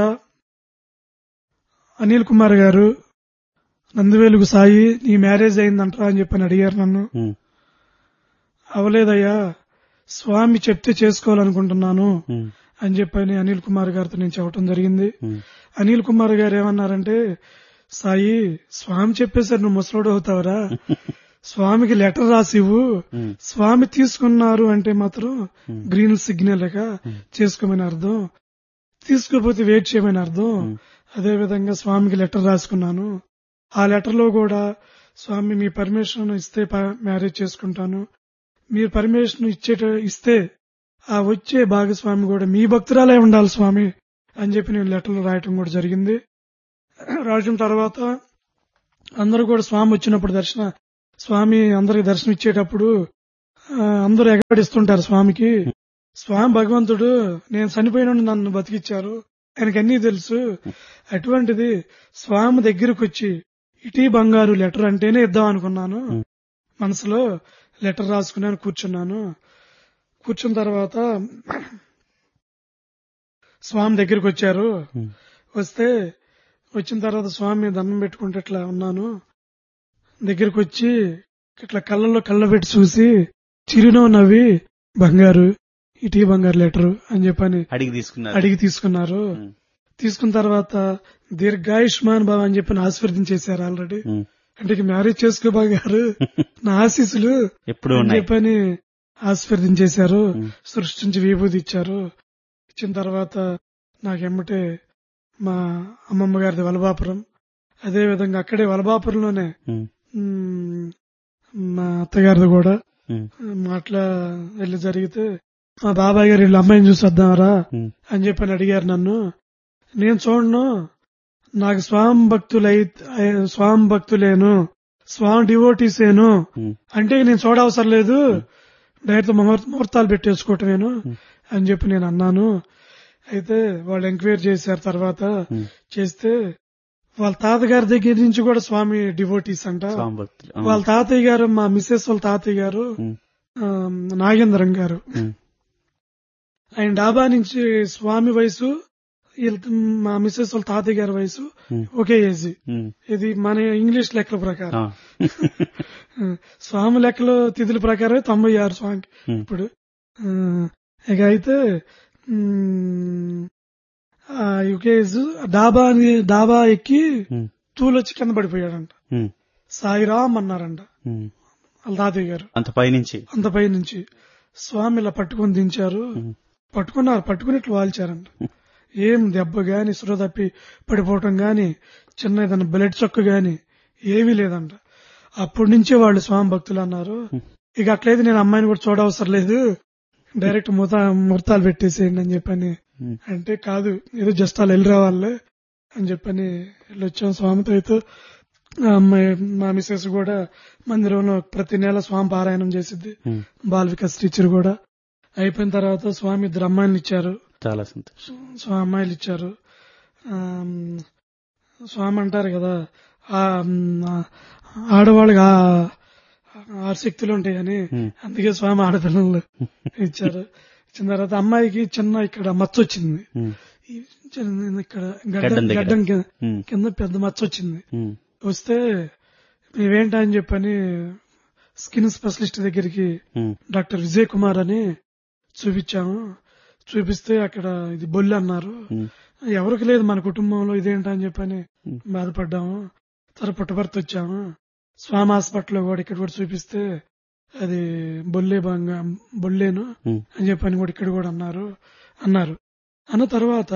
[SPEAKER 2] అనిల్ కుమార్ గారు నందివేలుగు సాయి నీ మ్యారేజ్ అయిందంటారా అని చెప్పని అడిగారు నన్ను
[SPEAKER 1] ఉమ్.
[SPEAKER 2] అవలేదయ్యా స్వామి చెప్తే చేసుకోవాలనుకుంటున్నాను
[SPEAKER 1] ఉమ్.
[SPEAKER 2] అని చెప్పని అనిల్ కుమార్ గారితో నేను చెప్పడం జరిగింది
[SPEAKER 1] ఉమ్.
[SPEAKER 2] అనిల్ కుమార్ గారు ఏమన్నారంటే సాయి స్వామి చెప్పేసరి నువ్వు ముసలోడు అవుతావరా స్వామికి లెటర్ రాసివ్వు
[SPEAKER 1] ఉమ్.
[SPEAKER 2] స్వామి తీసుకున్నారు అంటే మాత్రం
[SPEAKER 1] ఉమ్.
[SPEAKER 2] గ్రీన్ సిగ్నల్ లేక చేసుకోమని అర్థం తీసుకోకపోతే వెయిట్ చేయమని అర్థం
[SPEAKER 1] ఉమ్.
[SPEAKER 2] అదే విధంగా స్వామికి లెటర్ రాసుకున్నాను ఆ లెటర్ లో కూడా స్వామి మీ పర్మిషన్ ఇస్తే ప- మ్యారేజ్ చేసుకుంటాను మీరు పర్మిషన్ ఇచ్చేట ఇస్తే ఆ వచ్చే భాగస్వామి కూడా మీ భక్తురాలే ఉండాలి స్వామి అని చెప్పి నేను లెటర్లు రాయటం కూడా జరిగింది రాసిన తర్వాత అందరూ కూడా స్వామి వచ్చినప్పుడు దర్శన స్వామి అందరికి దర్శనం ఇచ్చేటప్పుడు ఆ, అందరూ ఎగబడిస్తుంటారు స్వామికి స్వామి భగవంతుడు నేను చనిపోయిన నన్ను బతికిచ్చారు ఆయనకి అన్నీ తెలుసు అటువంటిది స్వామి దగ్గరకు వచ్చి ఇటీ బంగారు లెటర్ అంటేనే ఇద్దాం అనుకున్నాను మనసులో లెటర్ రాసుకున్నాను కూర్చున్నాను కూర్చున్న తర్వాత స్వామి దగ్గరికి వచ్చారు
[SPEAKER 1] ఉమ్.
[SPEAKER 2] వస్తే వచ్చిన తర్వాత స్వామి దండం పెట్టుకుంటే ఇట్లా ఉన్నాను దగ్గరికి వచ్చి ఇట్లా కళ్ళల్లో కళ్ళ పెట్టి చూసి చిరునవ్వు నవ్వి బంగారు ఇటీ బంగారు లెటరు అని చెప్పని
[SPEAKER 1] అడిగి తీసుకున్నారు
[SPEAKER 2] అడిగి తీసుకున్నారు
[SPEAKER 1] ఉమ్.
[SPEAKER 2] తీసుకున్న తర్వాత దీర్ఘాయుష్మాన్ బాబా అని చెప్పి ఆశీర్వదించేశారు ఆల్రెడీ
[SPEAKER 1] ఉమ్.
[SPEAKER 2] అంటే ఇక మ్యారేజ్ చేసుకో బంగారు నా ఆశీస్సులు
[SPEAKER 1] ఎప్పుడు
[SPEAKER 2] అని
[SPEAKER 1] ఉన్నాయి
[SPEAKER 2] చెప్పని ఆశీర్వదించేశారు
[SPEAKER 1] ఉమ్.
[SPEAKER 2] సృష్టించి విభూతి ఇచ్చారు ఇచ్చిన తర్వాత నాకెమ్మటే మా అమ్మమ్మ గారిది వలబాపురం అదే విధంగా అక్కడే వలబాపురంలోనే
[SPEAKER 1] ఉమ్.
[SPEAKER 2] మ్, మా అత్తగారిది కూడా
[SPEAKER 1] ఉమ్.
[SPEAKER 2] మాట్లా వెళ్ళి జరిగితే మా బాబాయ్ గారు వీళ్ళ అమ్మాయిని చూసి వద్దామరా
[SPEAKER 1] ఉమ్.
[SPEAKER 2] అని చెప్పని అడిగారు నన్ను నేను చూడను నాకు స్వామి భక్తులై స్వామి భక్తులేను స్వామి డివోటీసేను
[SPEAKER 1] ఉమ్.
[SPEAKER 2] అంటే నేను చూడవసరం లేదు డైరెక్ట్ ముహూర్త ముహూర్తాలు పెట్టేసుకోవటమేను అని చెప్పి నేను అన్నాను అయితే వాళ్ళు ఎంక్వైరీ చేశారు తర్వాత
[SPEAKER 1] ఉమ్.
[SPEAKER 2] చేస్తే వాళ్ళ తాతగారి దగ్గర నుంచి కూడా స్వామి డివోటీస్ అంట
[SPEAKER 1] స్వామి భక్తులు ఆ.
[SPEAKER 2] వాళ్ళ తాతయ్య గారు మా మిస్సెస్ వాళ్ళ తాతయ్య గారు
[SPEAKER 1] ఉమ్.
[SPEAKER 2] ఆ, నాగేంద్రం గారు
[SPEAKER 1] ఉమ్.
[SPEAKER 2] ఆయన డాబా నుంచి స్వామి వయసు వీళ్ళ మా మిస్సెస్ వాళ్ళ తాతయ్య గారి వయసు
[SPEAKER 1] ఉమ్.
[SPEAKER 2] ఒకే ఏజ్
[SPEAKER 1] ఉమ్.
[SPEAKER 2] ఇది మన ఇంగ్లీష్ లెక్కల ప్రకారం
[SPEAKER 1] ఆ.
[SPEAKER 2] స్వామి లెక్కలో తిథుల ప్రకారం తొంభై ఆరు స్వామికి
[SPEAKER 1] ఉమ్.
[SPEAKER 2] ఇప్పుడు ఆ, ఇక అయితే ఉమ్, ఆ యుకేజ్ డాబా అని డాబా ఎక్కి
[SPEAKER 1] ఉమ్.
[SPEAKER 2] తూలొచ్చి కింద పడిపోయాడంట
[SPEAKER 1] ఉమ్.
[SPEAKER 2] సాయిరామ్ అన్నారంట
[SPEAKER 1] ఉమ్.
[SPEAKER 2] వాళ్ళ తాతయ్య గారు
[SPEAKER 1] అంత పైనుంచి
[SPEAKER 2] అంత పై నుంచి స్వామి ఇలా పట్టుకొని దించారు
[SPEAKER 1] ఉమ్.
[SPEAKER 2] పట్టుకున్నారు పట్టుకుని ఇట్లా వాల్చారంట ఏం దెబ్బ గాని సుర తప్పి పడిపోవటం గాని చిన్న ఏదైనా బ్లడ్ చొక్కు గాని ఏమీ లేదంట అప్పటి నుంచే వాళ్ళు స్వామి భక్తులు అన్నారు ఇక అట్లయితే నేను అమ్మాయిని కూడా చూడవసరం లేదు డైరెక్ట్ ముహూర్త ముహూర్తాలు పెట్టేసేయండి అని చెప్పని
[SPEAKER 1] ఉమ్.
[SPEAKER 2] అంటే కాదు ఏదో జస్ట్ అలా వెళ్ళి రావాలే అని చెప్పని వెళ్ళి వచ్చాం స్వామితో అయితే ఆ అమ్మాయి మా మిసెస్ కూడా మందిరంలో ప్రతి నెల స్వామి పారాయణం చేసిద్ది
[SPEAKER 1] ఉమ్.
[SPEAKER 2] బాల వికాస్ టీచర్ కూడా అయిపోయిన తర్వాత స్వామి ఇద్దరు అమ్మాయిలు ఇచ్చారు
[SPEAKER 1] చాలా సంతోషం
[SPEAKER 2] స్వామి అమ్మాయిలు ఇచ్చారు ఆమ్, స్వామి అంటారు కదా ఆ మ్, ఆడవాళ్ళకి ఆ ఆ శక్తులు ఉంటాయని
[SPEAKER 1] ఉమ్.
[SPEAKER 2] అందుకే స్వామి ఆడపిల్లలు ఇచ్చారు ఇచ్చిన తర్వాత అమ్మాయికి చిన్న ఇక్కడ మచ్చ వచ్చింది
[SPEAKER 1] ఉమ్.
[SPEAKER 2] ఈ చిన్న ఇక్కడ
[SPEAKER 1] గడ్డం
[SPEAKER 2] గడ్డం
[SPEAKER 1] దగ్గర.
[SPEAKER 2] గడ్డం కింద-
[SPEAKER 1] ఉమ్.
[SPEAKER 2] కింద పెద్ద మచ్చ వచ్చింది
[SPEAKER 1] ఉమ్.
[SPEAKER 2] వస్తే మేమేంటా అని చెప్పని స్కిన్ స్పెషలిస్ట్ దగ్గరికి
[SPEAKER 1] ఉమ్.
[SPEAKER 2] డాక్టర్ విజయ్ కుమార్ అని చూపించాము చూపిస్తే అక్కడ ఇది బొల్లి అన్నారు
[SPEAKER 1] ఉమ్.
[SPEAKER 2] ఎవరికి లేదు మన కుటుంబంలో ఇదేంటా అని చెప్పని
[SPEAKER 1] ఉమ్.
[SPEAKER 2] బాధపడ్డాము తర్వాత పుట్టపర్తి వచ్చాము స్వామి హాస్పిటల్లో కూడా ఇక్కడ కూడా చూపిస్తే అది బొల్లే బంగా బొల్లేను
[SPEAKER 1] ఉమ్.
[SPEAKER 2] అని చెప్పని కూడా ఇక్కడ కూడా అన్నారు అన్నారు అన్న తర్వాత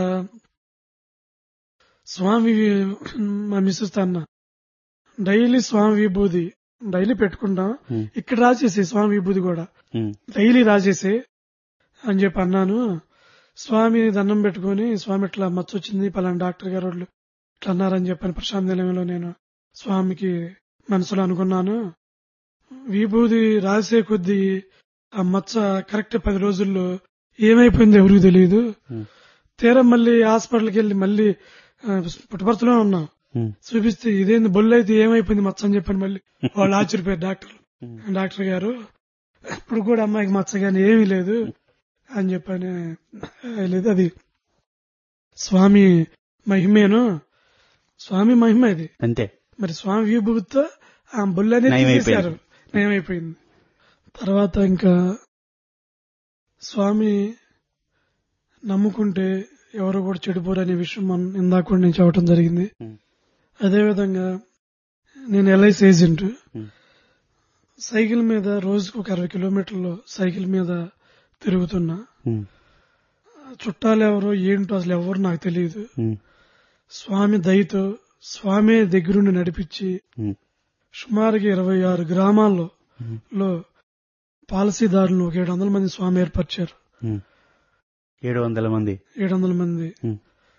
[SPEAKER 2] స్వామి మా మిస్సెస్ తో అన్న డైలీ స్వామి విభూది డైలీ పెట్టుకుంటాం
[SPEAKER 1] ఉమ్.
[SPEAKER 2] ఇక్కడ రాసేసి స్వామి విభూది కూడా
[SPEAKER 1] ఉమ్.
[SPEAKER 2] డైలీ రాసేసి అని చెప్పి అన్నాను స్వామి దండం పెట్టుకుని స్వామి ఇట్లా మచ్చ వచ్చింది పలానా డాక్టర్ గారు వాళ్ళు ఇట్లా అన్నారని చెప్పని ప్రశాంత్ నిలయంలో నేను స్వామికి మనసులో అనుకున్నాను విభూది రాసే కొద్దీ ఆ మచ్చ కరెక్ట్ పది రోజుల్లో ఏమైపోయిందో ఎవరికి తెలియదు
[SPEAKER 1] ఉమ్.
[SPEAKER 2] తీరా మళ్ళీ హాస్పిటల్కి వెళ్ళి మళ్ళీ ఆ, పుట్టపర్తిలో ఉన్నాం
[SPEAKER 1] ఉమ్.
[SPEAKER 2] చూపిస్తే ఇదేంది బొల్లు అయితే ఏమైపోయింది మచ్చ అని చెప్పని మళ్ళీ వాళ్ళు ఆశ్చర్యపోయారు డాక్టర్
[SPEAKER 1] ఉమ్.
[SPEAKER 2] డాక్టర్ గారు ఇప్పుడు కూడా అమ్మాయికి మచ్చ కానీ ఏమీ లేదు అని చెప్పని లేదు అది స్వామి మహిమేను స్వామి మహిమ ఇది
[SPEAKER 1] అంతే
[SPEAKER 2] మరి స్వామి విభూతితో ఆ బొల్లనే
[SPEAKER 1] నయమైపోయింది.
[SPEAKER 2] తీసేశారు నయమైపోయింది తర్వాత ఇంకా స్వామి నమ్ముకుంటే ఎవరు కూడా చెడిపోరు అనే విషయం మనం ఇందాక కూడా నేను చెప్పడం జరిగింది
[SPEAKER 1] ఉమ్.
[SPEAKER 2] అదేవిధంగా నేను ఎల్ఐసి ఏజెంట్
[SPEAKER 1] ఉమ్.
[SPEAKER 2] సైకిల్ మీద రోజుకు ఒక అరవై కిలోమీటర్లు సైకిల్ మీద తిరుగుతున్నా
[SPEAKER 1] ఉమ్.
[SPEAKER 2] చుట్టాలు ఎవరో ఏంటో అసలు ఎవరు నాకు తెలియదు
[SPEAKER 1] ఉమ్.
[SPEAKER 2] స్వామి దయతో స్వామి దగ్గరుండి నడిపించి
[SPEAKER 1] ఉమ్.
[SPEAKER 2] సుమారుగా ఇరవై ఆరు గ్రామాల్లో
[SPEAKER 1] ఉమ్.
[SPEAKER 2] లో పాలసీదారులు ఒక ఏడు వందల మంది స్వామి ఏర్పరిచారు
[SPEAKER 1] ఉమ్. ఏడు వందల మంది
[SPEAKER 2] ఏడు వందల మంది
[SPEAKER 1] ఉమ్.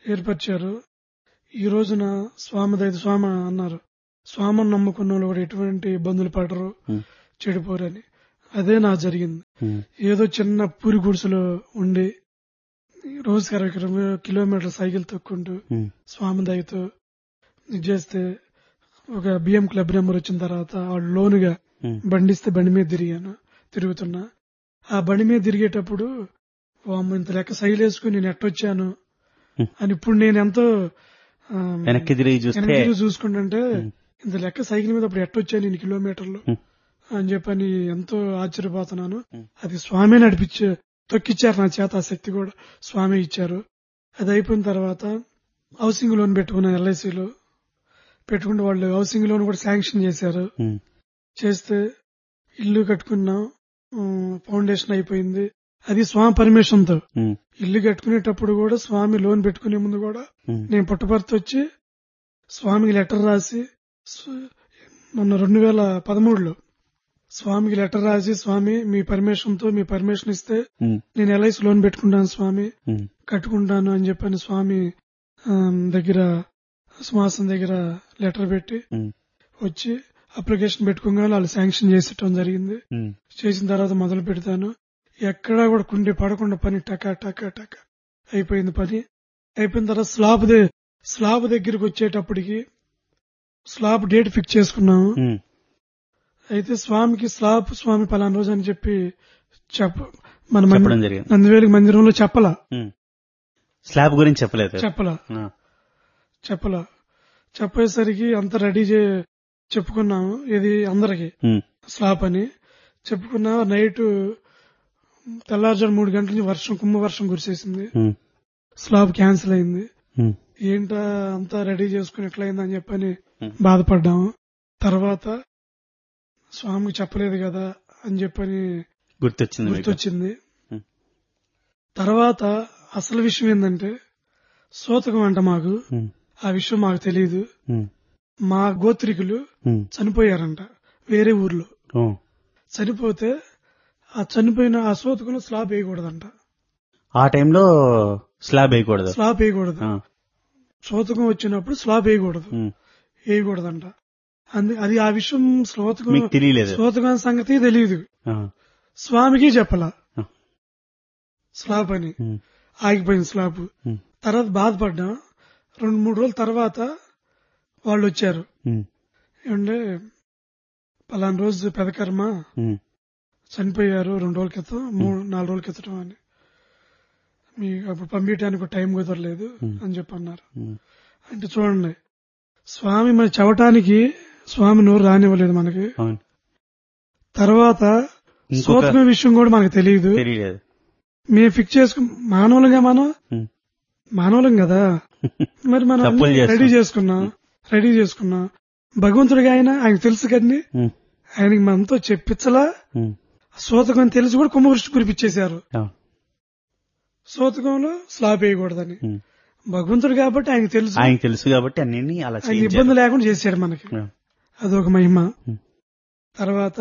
[SPEAKER 2] ఏర్పరిచారు ఈ రోజున స్వామి దైత స్వామి అన్నారు స్వామిని నమ్ముకున్న వాళ్ళు కూడా ఎటువంటి ఇబ్బందులు పడరు
[SPEAKER 1] ఉమ్,
[SPEAKER 2] చెడిపోరని అదే నాకు జరిగింది
[SPEAKER 1] ఉమ్,
[SPEAKER 2] ఏదో చిన్న పూరి గుడిసెలో ఉండి రోజుకి అరవై కిలో- కిలోమీటర్ల సైకిల్ తొక్కుంటూ
[SPEAKER 1] ఉమ్,
[SPEAKER 2] స్వామి దయతో ఇది చేస్తే ఒక బిఎం క్లబ్ నెంబర్ వచ్చిన తర్వాత వాళ్ళు లోనుగా
[SPEAKER 1] ఉమ్,
[SPEAKER 2] బండిస్తే బండి మీద తిరిగాను తిరుగుతున్నా ఆ బండి మీద తిరిగేటప్పుడు వామ్మ ఇంత లెక్క సైలు వేసుకుని నేను ఎట్టొచ్చాను
[SPEAKER 1] Hmm.
[SPEAKER 2] అని ఇప్పుడు నేను ఎంతో ఆ,
[SPEAKER 1] వెనక్కి తిరిగి చూస్తే
[SPEAKER 2] వెనక్కి తిరిగి చూసుకుంటుంటే
[SPEAKER 1] Hmm.
[SPEAKER 2] ఇంత లెక్క సైకిల్ మీద అప్పుడు ఎట్టొచ్చాను ఇన్ని కిలోమీటర్లు
[SPEAKER 1] Hmm.
[SPEAKER 2] అని చెప్పని ఎంతో ఆశ్చర్యపోతున్నాను
[SPEAKER 1] Hmm.
[SPEAKER 2] అది స్వామి నడిపించే తొక్కిచ్చారు నా చేత ఆ శక్తి కూడా స్వామి ఇచ్చారు అది అయిపోయిన తర్వాత హౌసింగ్ లోన్ పెట్టుకున్న ఎల్ఐసిలో పెట్టుకుంటే వాళ్ళు హౌసింగ్ లోన్ కూడా శాంక్షన్ చేశారు
[SPEAKER 1] ఉమ్,
[SPEAKER 2] చేస్తే ఇల్లు కట్టుకున్నాం ఉమ్, ఫౌండేషన్ అయిపోయింది అది స్వామి పర్మిషన్ తో
[SPEAKER 1] ఉమ్,
[SPEAKER 2] ఇల్లు కట్టుకునేటప్పుడు కూడా స్వామి లోన్ పెట్టుకునే ముందు కూడా
[SPEAKER 1] ఉమ్,
[SPEAKER 2] నేను పుట్టపర్తి వచ్చి స్వామికి లెటర్ రాసి స్వ- మొన్న రెండు వేల పదమూడులో స్వామికి లెటర్ రాసి స్వామి మీ పర్మిషన్ తో మీ పర్మిషన్ ఇస్తే
[SPEAKER 1] ఉమ్,
[SPEAKER 2] నేను ఎల్ఐసి లోన్ పెట్టుకుంటాను స్వామి
[SPEAKER 1] ఉమ్,
[SPEAKER 2] కట్టుకుంటాను అని చెప్పని స్వామి ఆమ్, దగ్గర సింహాసనం దగ్గర లెటర్ పెట్టి
[SPEAKER 1] ఉమ్,
[SPEAKER 2] వచ్చి అప్లికేషన్ పెట్టుకోగానే వాళ్ళు శాంక్షన్ చేసేయటం జరిగింది
[SPEAKER 1] ఉమ్,
[SPEAKER 2] చేసిన తర్వాత మొదలు పెడతాను ఎక్కడా కూడా కుండి పడకుండా పని టక టక టక అయిపోయింది పని అయిపోయిన తర్వాత స్లాబ్ దే స్లాబ్ దగ్గరికి వచ్చేటప్పటికి స్లాబ్ డేట్ ఫిక్స్ చేసుకున్నాము
[SPEAKER 1] ఉమ్,
[SPEAKER 2] అయితే స్వామికి స్లాబ్ స్వామి పలానా రోజు అని చెప్పి చెప్ప మన మంది-
[SPEAKER 1] చెప్పడం జరిగింది
[SPEAKER 2] నందివేలికి మందిరంలో చెప్పలా
[SPEAKER 1] ఉమ్. స్లాబ్ గురించి చెప్పలేదు
[SPEAKER 2] చెప్పలా
[SPEAKER 1] ఆ,
[SPEAKER 2] చెప్పలా చెప్పేసరికి అంత రెడీ చే చెప్పుకున్నాము ఇది అందరికి
[SPEAKER 1] ఉమ్,
[SPEAKER 2] స్లాబ్ అని చెప్పుకున్నా నైట్ తెల్లారుజాము మూడు గంటల నుంచి వర్షం కుంభ వర్షం కురిసేసింది
[SPEAKER 1] ఉమ్,
[SPEAKER 2] స్లాబ్ క్యాన్సిల్ అయింది
[SPEAKER 1] ఉమ్,
[SPEAKER 2] ఏంటా అంతా రెడీ చేసుకుని ఎట్లయిందని చెప్పని
[SPEAKER 1] ఉమ్.
[SPEAKER 2] బాధపడ్డాము తర్వాత స్వామికి చెప్పలేదు కదా అని చెప్పని
[SPEAKER 1] గుర్తొచ్చింది మీకు
[SPEAKER 2] గుర్తొచ్చింది
[SPEAKER 1] ఉమ్.
[SPEAKER 2] తర్వాత అసలు విషయం ఏంటంటే సూతకం అంట మాకు
[SPEAKER 1] ఉమ్,
[SPEAKER 2] ఆ విషయం మాకు తెలియదు
[SPEAKER 1] ఉమ్,
[SPEAKER 2] మా గోత్రికులు
[SPEAKER 1] ఉమ్,
[SPEAKER 2] చనిపోయారంట వేరే ఊర్లో
[SPEAKER 1] ఓ,
[SPEAKER 2] చనిపోతే ఆ చనిపోయిన ఆ సూతకంలో స్లాబ్ వేయకూడదంట
[SPEAKER 1] ఆ టైంలో స్లాబ్ వేయకూడదు
[SPEAKER 2] స్లాబ్ వేయకూడదు
[SPEAKER 1] ఆ,
[SPEAKER 2] సూతకం వచ్చినప్పుడు స్లాబ్ వేయకూడదు
[SPEAKER 1] ఉమ్,
[SPEAKER 2] వేయకూడదంట అందు అది ఆ విషయం శ్రోతకం
[SPEAKER 1] మీకు తెలియలేదు
[SPEAKER 2] శ్రోతకం సంగతి తెలియదు
[SPEAKER 1] ఆ,
[SPEAKER 2] స్వామికి చెప్పలా
[SPEAKER 1] ఆ.
[SPEAKER 2] స్లాబ్ అని
[SPEAKER 1] ఉమ్,
[SPEAKER 2] ఆగిపోయింది స్లాబ్
[SPEAKER 1] ఉమ్,
[SPEAKER 2] తర్వాత బాధపడ్డాం రెండు మూడు రోజుల తర్వాత వాళ్ళు వచ్చారు
[SPEAKER 1] ఉమ్,
[SPEAKER 2] ఏమంటే పలానా రోజు పెదకర్మ
[SPEAKER 1] ఉమ్,
[SPEAKER 2] చనిపోయారు రెండు రోజుల క్రితం మూడు నాలుగు రోజుల క్రితం అని మీ అప్పుడు పంపించడానికి టైం కుదరలేదు
[SPEAKER 1] Hmm.
[SPEAKER 2] అని చెప్పి అన్నారు
[SPEAKER 1] ఉమ్,
[SPEAKER 2] అంటే చూడండి స్వామి మన చవటానికి స్వామి నోరు రానివ్వలేదు మనకి
[SPEAKER 1] అవును
[SPEAKER 2] తర్వాత
[SPEAKER 1] ఇంకొక
[SPEAKER 2] సూత్రం విషయం కూడా మనకు తెలియదు
[SPEAKER 1] తెలియలేదు
[SPEAKER 2] మేము ఫిక్స్ చేసుకు మానవులుగా మనం
[SPEAKER 1] ఉమ్,
[SPEAKER 2] మానవులం కదా మరి మనం
[SPEAKER 1] తప్పులు
[SPEAKER 2] అన్ని
[SPEAKER 1] చేస్తాం.
[SPEAKER 2] రెడీ చేసుకున్నాం రెడీ చేసుకున్నాం భగవంతుడిగా ఆయన ఆయనకు తెలుసు కదండి
[SPEAKER 1] ఉమ్,
[SPEAKER 2] ఆయనకి మనతో చెప్పించలా
[SPEAKER 1] ఉమ్,
[SPEAKER 2] సూతకం తెలిసి కూడా కుంభవృష్టి కురిపించేశారు
[SPEAKER 1] అవును
[SPEAKER 2] సూతకంలో స్లాబ్ వేయకూడదని
[SPEAKER 1] ఉమ్.
[SPEAKER 2] భగవంతుడు కాబట్టి ఆయనకు తెలుసు
[SPEAKER 1] ఆయనకు తెలుసు కాబట్టి అన్ని అలా
[SPEAKER 2] ఆయన
[SPEAKER 1] చేయించారు
[SPEAKER 2] ఇబ్బంది లేకుండా చేశాడు మనకి
[SPEAKER 1] ఆ,
[SPEAKER 2] అదొక మహిమ
[SPEAKER 1] Hmm.
[SPEAKER 2] తర్వాత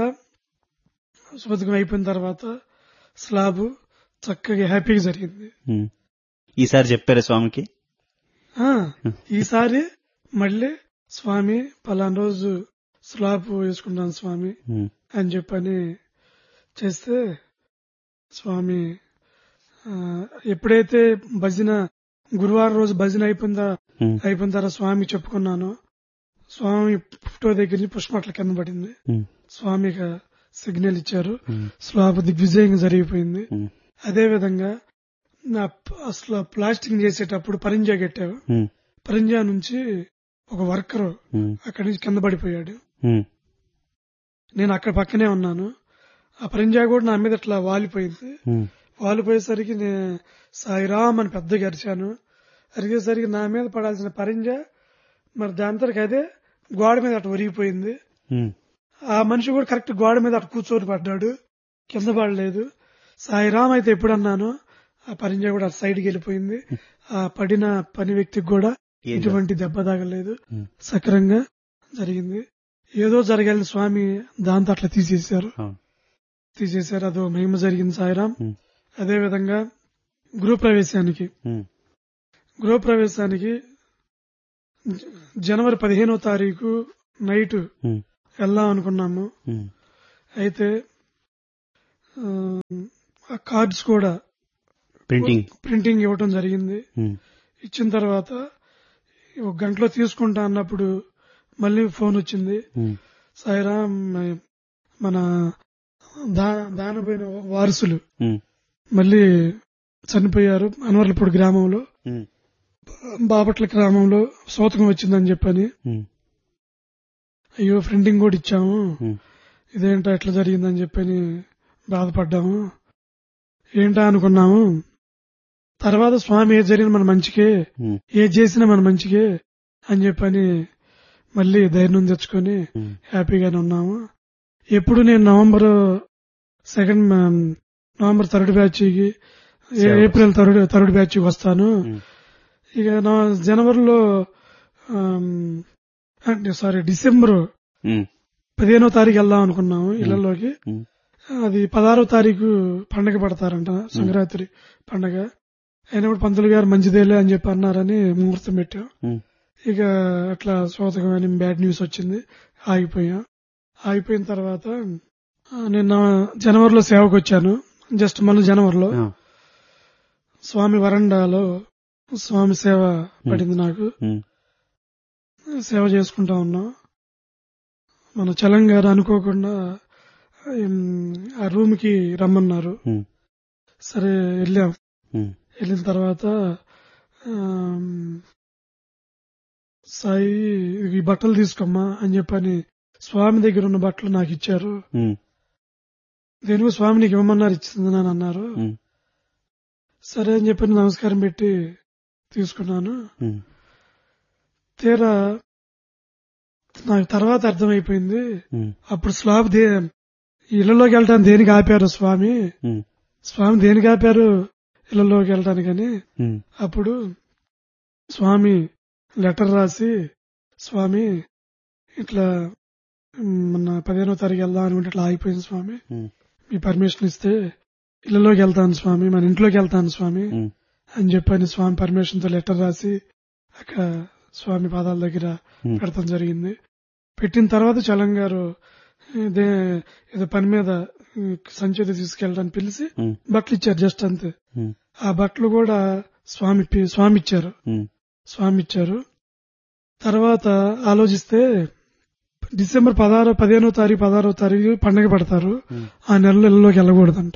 [SPEAKER 2] సూతకం అయిపోయిన తర్వాత స్లాబ్ చక్కగా హ్యాపీగా జరిగింది
[SPEAKER 1] ఉమ్. ఈసారి చెప్పారా స్వామికి
[SPEAKER 2] ఆ ఈసారి మళ్ళీ స్వామి పలానా రోజు స్లాబ్ వేసుకుంటాను స్వామి
[SPEAKER 1] ఉమ్,
[SPEAKER 2] అని చెప్పని చేస్తే స్వామి ఆ, ఎప్పుడైతే భజన గురువారం రోజు భజన అయిపోయిందా
[SPEAKER 1] ఉమ్,
[SPEAKER 2] అయిపోయిన తర్వాత స్వామి చెప్పుకున్నాను స్వామి ఫోటో దగ్గర నుంచి పుష్పట్ల కింద పడింది
[SPEAKER 1] ఉమ్,
[SPEAKER 2] స్వామి ఇక సిగ్నల్ ఇచ్చారు
[SPEAKER 1] ఉమ్,
[SPEAKER 2] స్లాబ్ దిగ్విజయంగా జరిగిపోయింది
[SPEAKER 1] ఉమ్,
[SPEAKER 2] అదే విధంగా నా ప- అసలు ప్లాస్టింగ్ చేసేటప్పుడు పరింజా కట్టావు
[SPEAKER 1] ఉమ్,
[SPEAKER 2] పరింజా నుంచి ఒక వర్కర్
[SPEAKER 1] ఉమ్,
[SPEAKER 2] అక్కడి నుంచి కింద పడిపోయాడు
[SPEAKER 1] ఉమ్,
[SPEAKER 2] నేను అక్కడ పక్కనే ఉన్నాను ఆ పరింజా కూడా నా మీద ఇట్లా వాలిపోయింది
[SPEAKER 1] ఉమ్,
[SPEAKER 2] వాలిపోయేసరికి నేను సాయిరామ్ అని పెద్దగా అరిచాను అరిగేసరికి నా మీద పడాల్సిన పరింజా మరి దాని తరకు అదే గోడ మీద అటు ఒరిగిపోయింది
[SPEAKER 1] ఉమ్,
[SPEAKER 2] ఆ మనిషి కూడా కరెక్ట్ గోడ మీద అటు కూర్చొని పడ్డాడు కింద పడలేదు సాయిరామ్ అయితే ఎప్పుడు అన్నాను ఆ పరింజా కూడా అటు సైడ్కి వెళ్ళిపోయింది ఆ పడిన పని వ్యక్తికి కూడా
[SPEAKER 1] ఏం
[SPEAKER 2] ఎటువంటి దెబ్బ తగలేదు
[SPEAKER 1] ఉమ్,
[SPEAKER 2] సక్రంగా జరిగింది ఏదో జరగాలని స్వామి దాంతో అట్లా తీసేశారు
[SPEAKER 1] అవును
[SPEAKER 2] తీసేశారు అదో మహిమ జరిగింది సాయిరామ్
[SPEAKER 1] ఉమ్,
[SPEAKER 2] అదే విధంగా గృహప్రవేశానికి
[SPEAKER 1] ఉమ్,
[SPEAKER 2] గృహప్రవేశానికి జ- జనవరి పదిహేనో తారీఖు నైట్
[SPEAKER 1] ఉమ్,
[SPEAKER 2] వెళ్దాం అనుకున్నాము
[SPEAKER 1] ఉమ్,
[SPEAKER 2] అయితే ఆ, ఆ కార్డ్స్ కూడా
[SPEAKER 1] ప్రింటింగ్
[SPEAKER 2] ప్రింటింగ్ ఇవ్వటం జరిగింది
[SPEAKER 1] ఉమ్,
[SPEAKER 2] ఇచ్చిన తర్వాత ఒక గంటలో తీసుకుంటా అన్నప్పుడు మళ్ళీ ఫోన్ వచ్చింది
[SPEAKER 1] ఉమ్,
[SPEAKER 2] సాయిరామ్ మన దా దానిపోయిన వారసులు
[SPEAKER 1] ఉమ్,
[SPEAKER 2] మళ్ళీ చనిపోయారు అన్వర్లపూడి గ్రామంలో
[SPEAKER 1] ఉమ్,
[SPEAKER 2] బాపట్ల గ్రామంలో సోతకం వచ్చిందని చెప్పని
[SPEAKER 1] ఉమ్,
[SPEAKER 2] అయ్యో ప్రింటింగ్ కూడా ఇచ్చాము
[SPEAKER 1] ఉమ్,
[SPEAKER 2] ఇదేంటో ఎట్లా జరిగిందని చెప్పని బాధపడ్డాము ఏంటా అనుకున్నాము తర్వాత స్వామి ఏది జరిగిన మన మంచికే
[SPEAKER 1] ఉమ్,
[SPEAKER 2] ఏది చేసినా మన మంచికే అని చెప్పని మళ్ళీ ధైర్యం తెచ్చుకొని
[SPEAKER 1] ఉమ్,
[SPEAKER 2] హ్యాపీగానే ఉన్నాము ఎప్పుడు నేను నవంబర్ సెకండ్ నవంబర్ థర్డ్ బ్యాచ్కి
[SPEAKER 1] సేవ.
[SPEAKER 2] ఏప్రిల్ థర్డ్ థర్డ్ బ్యాచ్కి వస్తాను
[SPEAKER 1] ఉమ్,
[SPEAKER 2] ఇక నా జనవరిలో ఆమ్, అంటే సారీ డిసెంబర్
[SPEAKER 1] ఉమ్,
[SPEAKER 2] పదిహేనో తారీఖు వెళ్దాం అనుకున్నాము ఇళ్లలోకి
[SPEAKER 1] ఉమ్,
[SPEAKER 2] అది పదహారో తారీఖు పండగ పడతారంట సంక్రాంతి పండగ అయినప్పుడు పంతులు గారు మంచిదేలే అని చెప్పి అన్నారని ముహూర్తం పెట్టాం
[SPEAKER 1] ఉమ్,
[SPEAKER 2] ఇక అట్లా శోతకమైన బ్యాడ్ న్యూస్ వచ్చింది ఆగిపోయాం ఆగిపోయిన తర్వాత ఆ, నిన్న జనవరిలో సేవకు వచ్చాను జస్ట్ మన జనవరిలో
[SPEAKER 1] ఆ,
[SPEAKER 2] స్వామి వరండాలో స్వామి సేవ పడింది నాకు
[SPEAKER 1] ఉమ్,
[SPEAKER 2] సేవ చేసుకుంటా ఉన్నాం మన చలం గారు అనుకోకుండా ఉమ్, ఆ రూమ్ కి రమ్మన్నారు
[SPEAKER 1] ఉమ్,
[SPEAKER 2] సరే వెళ్ళాం
[SPEAKER 1] ఉమ్,
[SPEAKER 2] వెళ్ళిన తర్వాత ఆమ్, సాయి ఈ బట్టలు తీసుకోమ్మా అని చెప్పని స్వామి దగ్గర ఉన్న బట్టలు నాకు ఇచ్చారు
[SPEAKER 1] ఉమ్,
[SPEAKER 2] దేనికో స్వామి నీకు ఇవ్వమన్నారు ఇచ్చింది అని అన్నారు
[SPEAKER 1] ఉమ్,
[SPEAKER 2] సరే అని చెప్పని నమస్కారం పెట్టి తీసుకున్నాను
[SPEAKER 1] ఉమ్,
[SPEAKER 2] తీరా నాకు తర్వాత అర్థమైపోయింది
[SPEAKER 1] ఉమ్,
[SPEAKER 2] అప్పుడు స్లాబ్ దే ఇళ్లలోకి వెళ్ళటానికి దేనికి ఆపారు స్వామి
[SPEAKER 1] ఉమ్,
[SPEAKER 2] స్వామి దేనికి ఆపారు ఇళ్లలోకి వెళ్ళటానికని
[SPEAKER 1] ఉమ్,
[SPEAKER 2] అప్పుడు స్వామి లెటర్ రాసి స్వామి ఇట్లా మ్, మొన్న పదిహేనో తారీఖు వెళ్దాం అనుకుంటే ఇట్లా ఆగిపోయింది స్వామి
[SPEAKER 1] ఉమ్,
[SPEAKER 2] మీ పర్మిషన్ ఇస్తే ఇళ్లలోకి వెళ్తాను స్వామి మన ఇంట్లోకి వెళ్తాను స్వామి
[SPEAKER 1] ఉమ్,
[SPEAKER 2] అని చెప్పని స్వామి పర్మిషన్ తో లెటర్ రాసి అక్కడ స్వామి పాదాల దగ్గర
[SPEAKER 1] ఉమ్,
[SPEAKER 2] పెడతాం జరిగింది పెట్టిన తర్వాత చలం గారు ఇదే ఏదో పని మీద సంచేత తీసుకెళ్ళడానికి పిలిచి
[SPEAKER 1] ఉమ్,
[SPEAKER 2] బట్టలు ఇచ్చారు జస్ట్ అంతే
[SPEAKER 1] ఉమ్,
[SPEAKER 2] ఆ బట్టలు కూడా స్వామి పి- స్వామి ఇచ్చారు
[SPEAKER 1] ఉమ్,
[SPEAKER 2] స్వామి ఇచ్చారు తర్వాత ఆలోచిస్తే డిసెంబర్ పదహారో పదిహేనో తారీఖు పదహారో తారీఖు పండగ పెడతారు
[SPEAKER 1] ఉమ్.
[SPEAKER 2] ఆ నెలలోకి వెళ్ళకూడదంట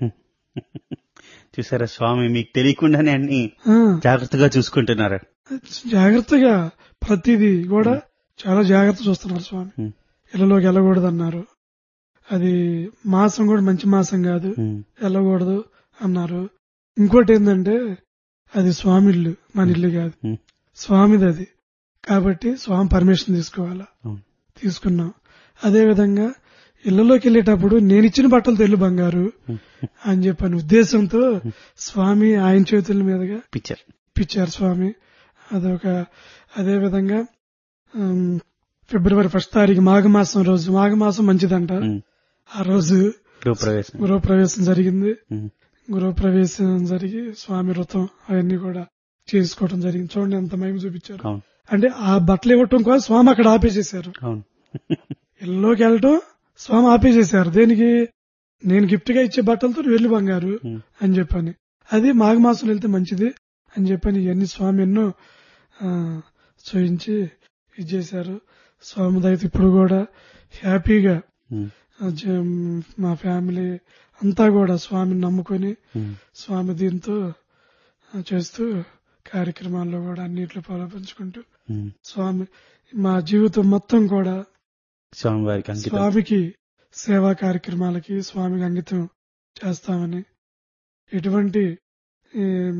[SPEAKER 1] చూసారా స్వామి మీకు తెలియకుండానే అన్ని
[SPEAKER 2] ఆ,
[SPEAKER 1] జాగ్రత్తగా చూసుకుంటున్నారు
[SPEAKER 2] జాగ్రత్తగా ప్రతిదీ కూడా చాలా జాగ్రత్త చూస్తున్నారు స్వామి
[SPEAKER 1] ఉమ్,
[SPEAKER 2] ఇళ్లలోకి వెళ్ళకూడదన్నారు అది మాసం కూడా మంచి మాసం కాదు
[SPEAKER 1] ఉమ్,
[SPEAKER 2] వెళ్ళకూడదు అన్నారు ఇంకోటి ఏంటంటే అది స్వామి ఇల్లు మన ఇల్లు కాదు
[SPEAKER 1] ఉమ్,
[SPEAKER 2] స్వామిది అది కాబట్టి స్వామి పర్మిషన్ తీసుకోవాలా
[SPEAKER 1] అవును.
[SPEAKER 2] తీసుకున్నాం అదే విధంగా ఇళ్లలోకి వెళ్ళేటప్పుడు నేను ఇచ్చిన బట్టలు తెల్లు బంగారు
[SPEAKER 1] ఉమ్,
[SPEAKER 2] అని చెప్పని ఉద్దేశంతో స్వామి ఆయన చేతుల మీదుగా
[SPEAKER 1] పిక్చర్
[SPEAKER 2] ఇప్పించారు స్వామి అదొక అదే విధంగా ఉమ్, ఫిబ్రవరి ఫస్ట్ తారీఖు మాఘమాసం రోజు మాఘమాసం మంచిదంట
[SPEAKER 1] ఉమ్,
[SPEAKER 2] ఆ రోజు
[SPEAKER 1] గృహప్రవేశం
[SPEAKER 2] గృహప్రవేశం జరిగింది
[SPEAKER 1] ఉమ్,
[SPEAKER 2] గృహప్రవేశం జరిగి స్వామి వ్రతం అవన్నీ కూడా చేసుకోవడం జరిగింది చూడండి ఎంత మహిమ చూపించారు
[SPEAKER 1] అవును
[SPEAKER 2] అంటే ఆ బట్టలు ఇవ్వటం కోసం స్వామి అక్కడ ఆపేసేశారు
[SPEAKER 1] అవును
[SPEAKER 2] ఇళ్ళలోకి వెళ్ళటం స్వామి ఆపేసేశారు దేనికి నేను గిఫ్ట్ గా ఇచ్చే బట్టలతో నువ్వు వెళ్ళి బంగారు
[SPEAKER 1] ఉమ్,
[SPEAKER 2] అని చెప్పని అది మాఘమాసం వెళ్తే మంచిది అని చెప్పని ఇవన్నీ స్వామి ఎన్నో ఆ, చూయించి ఇది చేశారు స్వామి దయతో ఇప్పుడు కూడా హ్యాపీగా
[SPEAKER 1] ఉమ్,
[SPEAKER 2] ఆ, జ- మా ఫ్యామిలీ అంతా కూడా స్వామిని నమ్ముకొని
[SPEAKER 1] ఉమ్,
[SPEAKER 2] స్వామి దీంతో ఆ, చేస్తూ కార్యక్రమాల్లో కూడా అన్నిట్లో పాల్పంచుకుంటూ
[SPEAKER 1] ఉమ్.
[SPEAKER 2] స్వామి మా జీవితం మొత్తం కూడా
[SPEAKER 1] స్వామివారికి అంకితం
[SPEAKER 2] స్వామికి సేవా కార్యక్రమాలకి స్వామికి అంకితం చేస్తామని ఎటువంటి ఏం,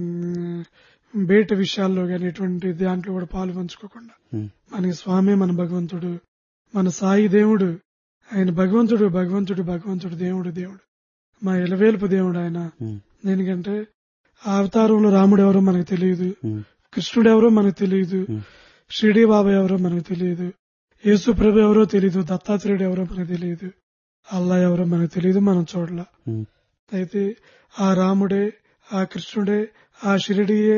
[SPEAKER 2] బయట విషయాల్లో గాని ఎటువంటి దాంట్లో కూడా పాలు పంచుకోకుండా
[SPEAKER 1] ఉమ్,
[SPEAKER 2] మనకి స్వామి మన భగవంతుడు మన సాయి దేవుడు ఆయన భగవంతుడు భగవంతుడు భగవంతుడు దేవుడు దేవుడు మా ఎలవేలుపు దేవుడు ఆయన
[SPEAKER 1] ఉమ్,
[SPEAKER 2] దేనికంటే ఆ అవతారంలో రాముడు ఎవరో మనకు తెలియదు
[SPEAKER 1] ఉమ్,
[SPEAKER 2] కృష్ణుడు ఎవరో మనకు తెలియదు
[SPEAKER 1] ఉమ్,
[SPEAKER 2] షిరిడి బాబా ఎవరో మనకు తెలియదు యేసు ప్రభు ఎవరో తెలియదు దత్తాత్రేయుడు ఎవరో మనకు తెలియదు అల్లా ఎవరో మనకు తెలియదు మనం చూడల
[SPEAKER 1] ఉమ్,
[SPEAKER 2] అయితే ఆ రాముడే ఆ కృష్ణుడే ఆ షిరిడియే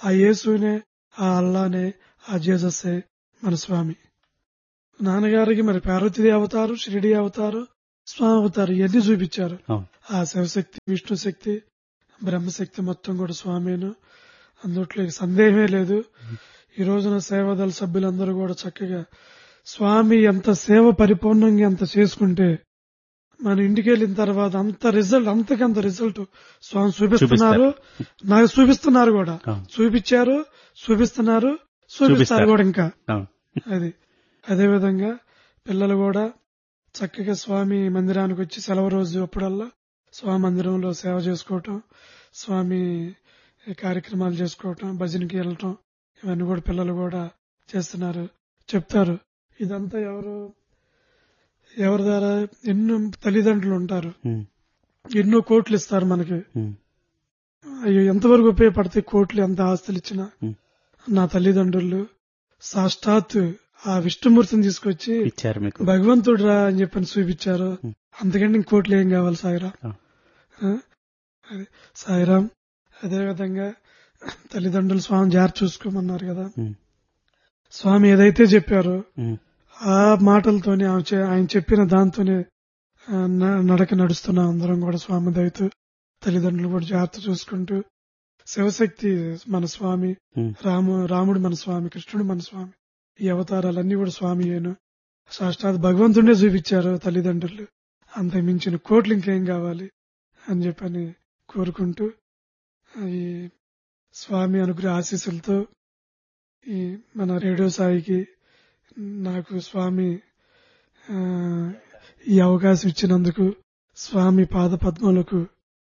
[SPEAKER 2] ఆ యేసునే ఆ అల్లానే ఆ జేజస్సే మన స్వామి నాన్నగారికి మరి పార్వతీదేవి అవతారు షిరిడి అవతారు స్వామి అవతారు ఇవన్నీ చూపించారు
[SPEAKER 1] అవును
[SPEAKER 2] ఆ శివశక్తి విష్ణు శక్తి బ్రహ్మశక్తి మొత్తం కూడా స్వామేను అందుట్లో సందేహమే లేదు ఈ రోజున సేవాదళ సభ్యులందరూ కూడా చక్కగా స్వామి ఎంత సేవ పరిపూర్ణంగా ఎంత చేసుకుంటే మన ఇంటికి వెళ్ళిన తర్వాత అంత రిజల్ట్ అంతకంత రిజల్ట్ స్వామి చూపిస్తున్నారు నాకు చూపిస్తున్నారు కూడా
[SPEAKER 1] అవును
[SPEAKER 2] చూపించారు చూపిస్తున్నారు చూపిస్తారు
[SPEAKER 1] చూపిస్తారు.
[SPEAKER 2] కూడా ఇంకా
[SPEAKER 1] అవును
[SPEAKER 2] అది అదే విధంగా పిల్లలు కూడా చక్కగా స్వామి మందిరానికి వచ్చి సెలవు రోజు అప్పుడల్లా స్వామి మందిరంలో సేవ చేసుకోవటం స్వామి కార్యక్రమాలు చేసుకోవటం భజనకి వెళ్ళటం ఇవన్నీ కూడా పిల్లలు కూడా చేస్తున్నారు చెప్తారు ఇదంతా ఎవరు ఎవరి ద్వారా ఎన్నో తల్లిదండ్రులు ఉంటారు
[SPEAKER 1] ఉమ్,
[SPEAKER 2] ఎన్నో కోట్లు ఇస్తారు మనకి
[SPEAKER 1] ఉమ్,
[SPEAKER 2] అయ్యో ఎంతవరకు ఉపయోగపడతాయి కోట్లు ఎంత ఆస్తులు ఇచ్చినా
[SPEAKER 1] ఉమ్.
[SPEAKER 2] నా తల్లిదండ్రులు సాక్షాత్ ఆ విష్ణుమూర్తిని తీసుకొచ్చి
[SPEAKER 1] ఇచ్చారు మీకు
[SPEAKER 2] భగవంతుడు రా అని చెప్పని చూపించారు
[SPEAKER 1] ఉమ్.
[SPEAKER 2] అంతకంటే ఇంకోట్లు ఏం కావాలి సాయిరాం
[SPEAKER 1] ఆ.
[SPEAKER 2] ఆ? అది సాయిరాం అదే విధంగా తల్లిదండ్రులు స్వామి జాగ్రత్త చూసుకోమన్నారు కదా
[SPEAKER 1] ఉమ్,
[SPEAKER 2] స్వామి ఏదైతే చెప్పారో
[SPEAKER 1] ఉమ్,
[SPEAKER 2] ఆ మాటలతోనే ఆమె చే- ఆయన చెప్పిన దాంతోనే ఆ, న- నడక నడుస్తున్నాం అందరం కూడా స్వామి దయతో తల్లిదండ్రులు కూడా జాగ్రత్త చూసుకుంటూ శివశక్తి మన స్వామి
[SPEAKER 1] ఉమ్,
[SPEAKER 2] రాము రాముడు మన స్వామి కృష్ణుడు మన స్వామి ఈ అవతారాలన్నీ కూడా స్వామి ఏను సాక్షాత్ భగవంతుడే చూపించారు తల్లిదండ్రులు అంత మించిన కోట్లు ఇంకేం కావాలి అని చెప్పని కోరుకుంటూ ఈ స్వామి అనుగ్రహ ఆశీస్సులతో ఈ మన రేడియో సాయికి నాకు స్వామి ఆ, ఈ అవకాశం ఇచ్చినందుకు స్వామి పాద పద్మలకు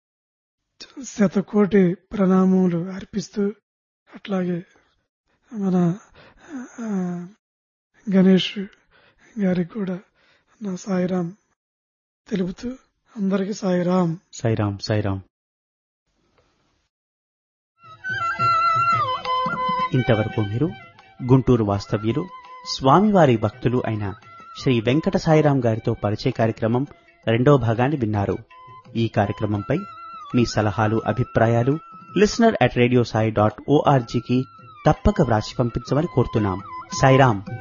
[SPEAKER 2] శతకోటి ప్రణామములు అర్పిస్తూ అట్లాగే మన ఆ, గణేష్ గారికి కూడా నా సాయిరాం తెలుపుతూ అందరికి సాయిరాం
[SPEAKER 1] సాయిరాం సాయిరాం ఇంతవరకు మీరు గుంటూరు వాస్తవ్యులు స్వామివారి భక్తులు అయిన శ్రీ వెంకట సాయిరాం గారితో పరిచయ కార్యక్రమం రెండవ భాగాన్ని విన్నారు ఈ కార్యక్రమంపై మీ సలహాలు అభిప్రాయాలు listener at radio Sai dot ఓఆర్జీకి తప్పక వ్రాసి పంపించమని కోరుతున్నాం సాయిరాం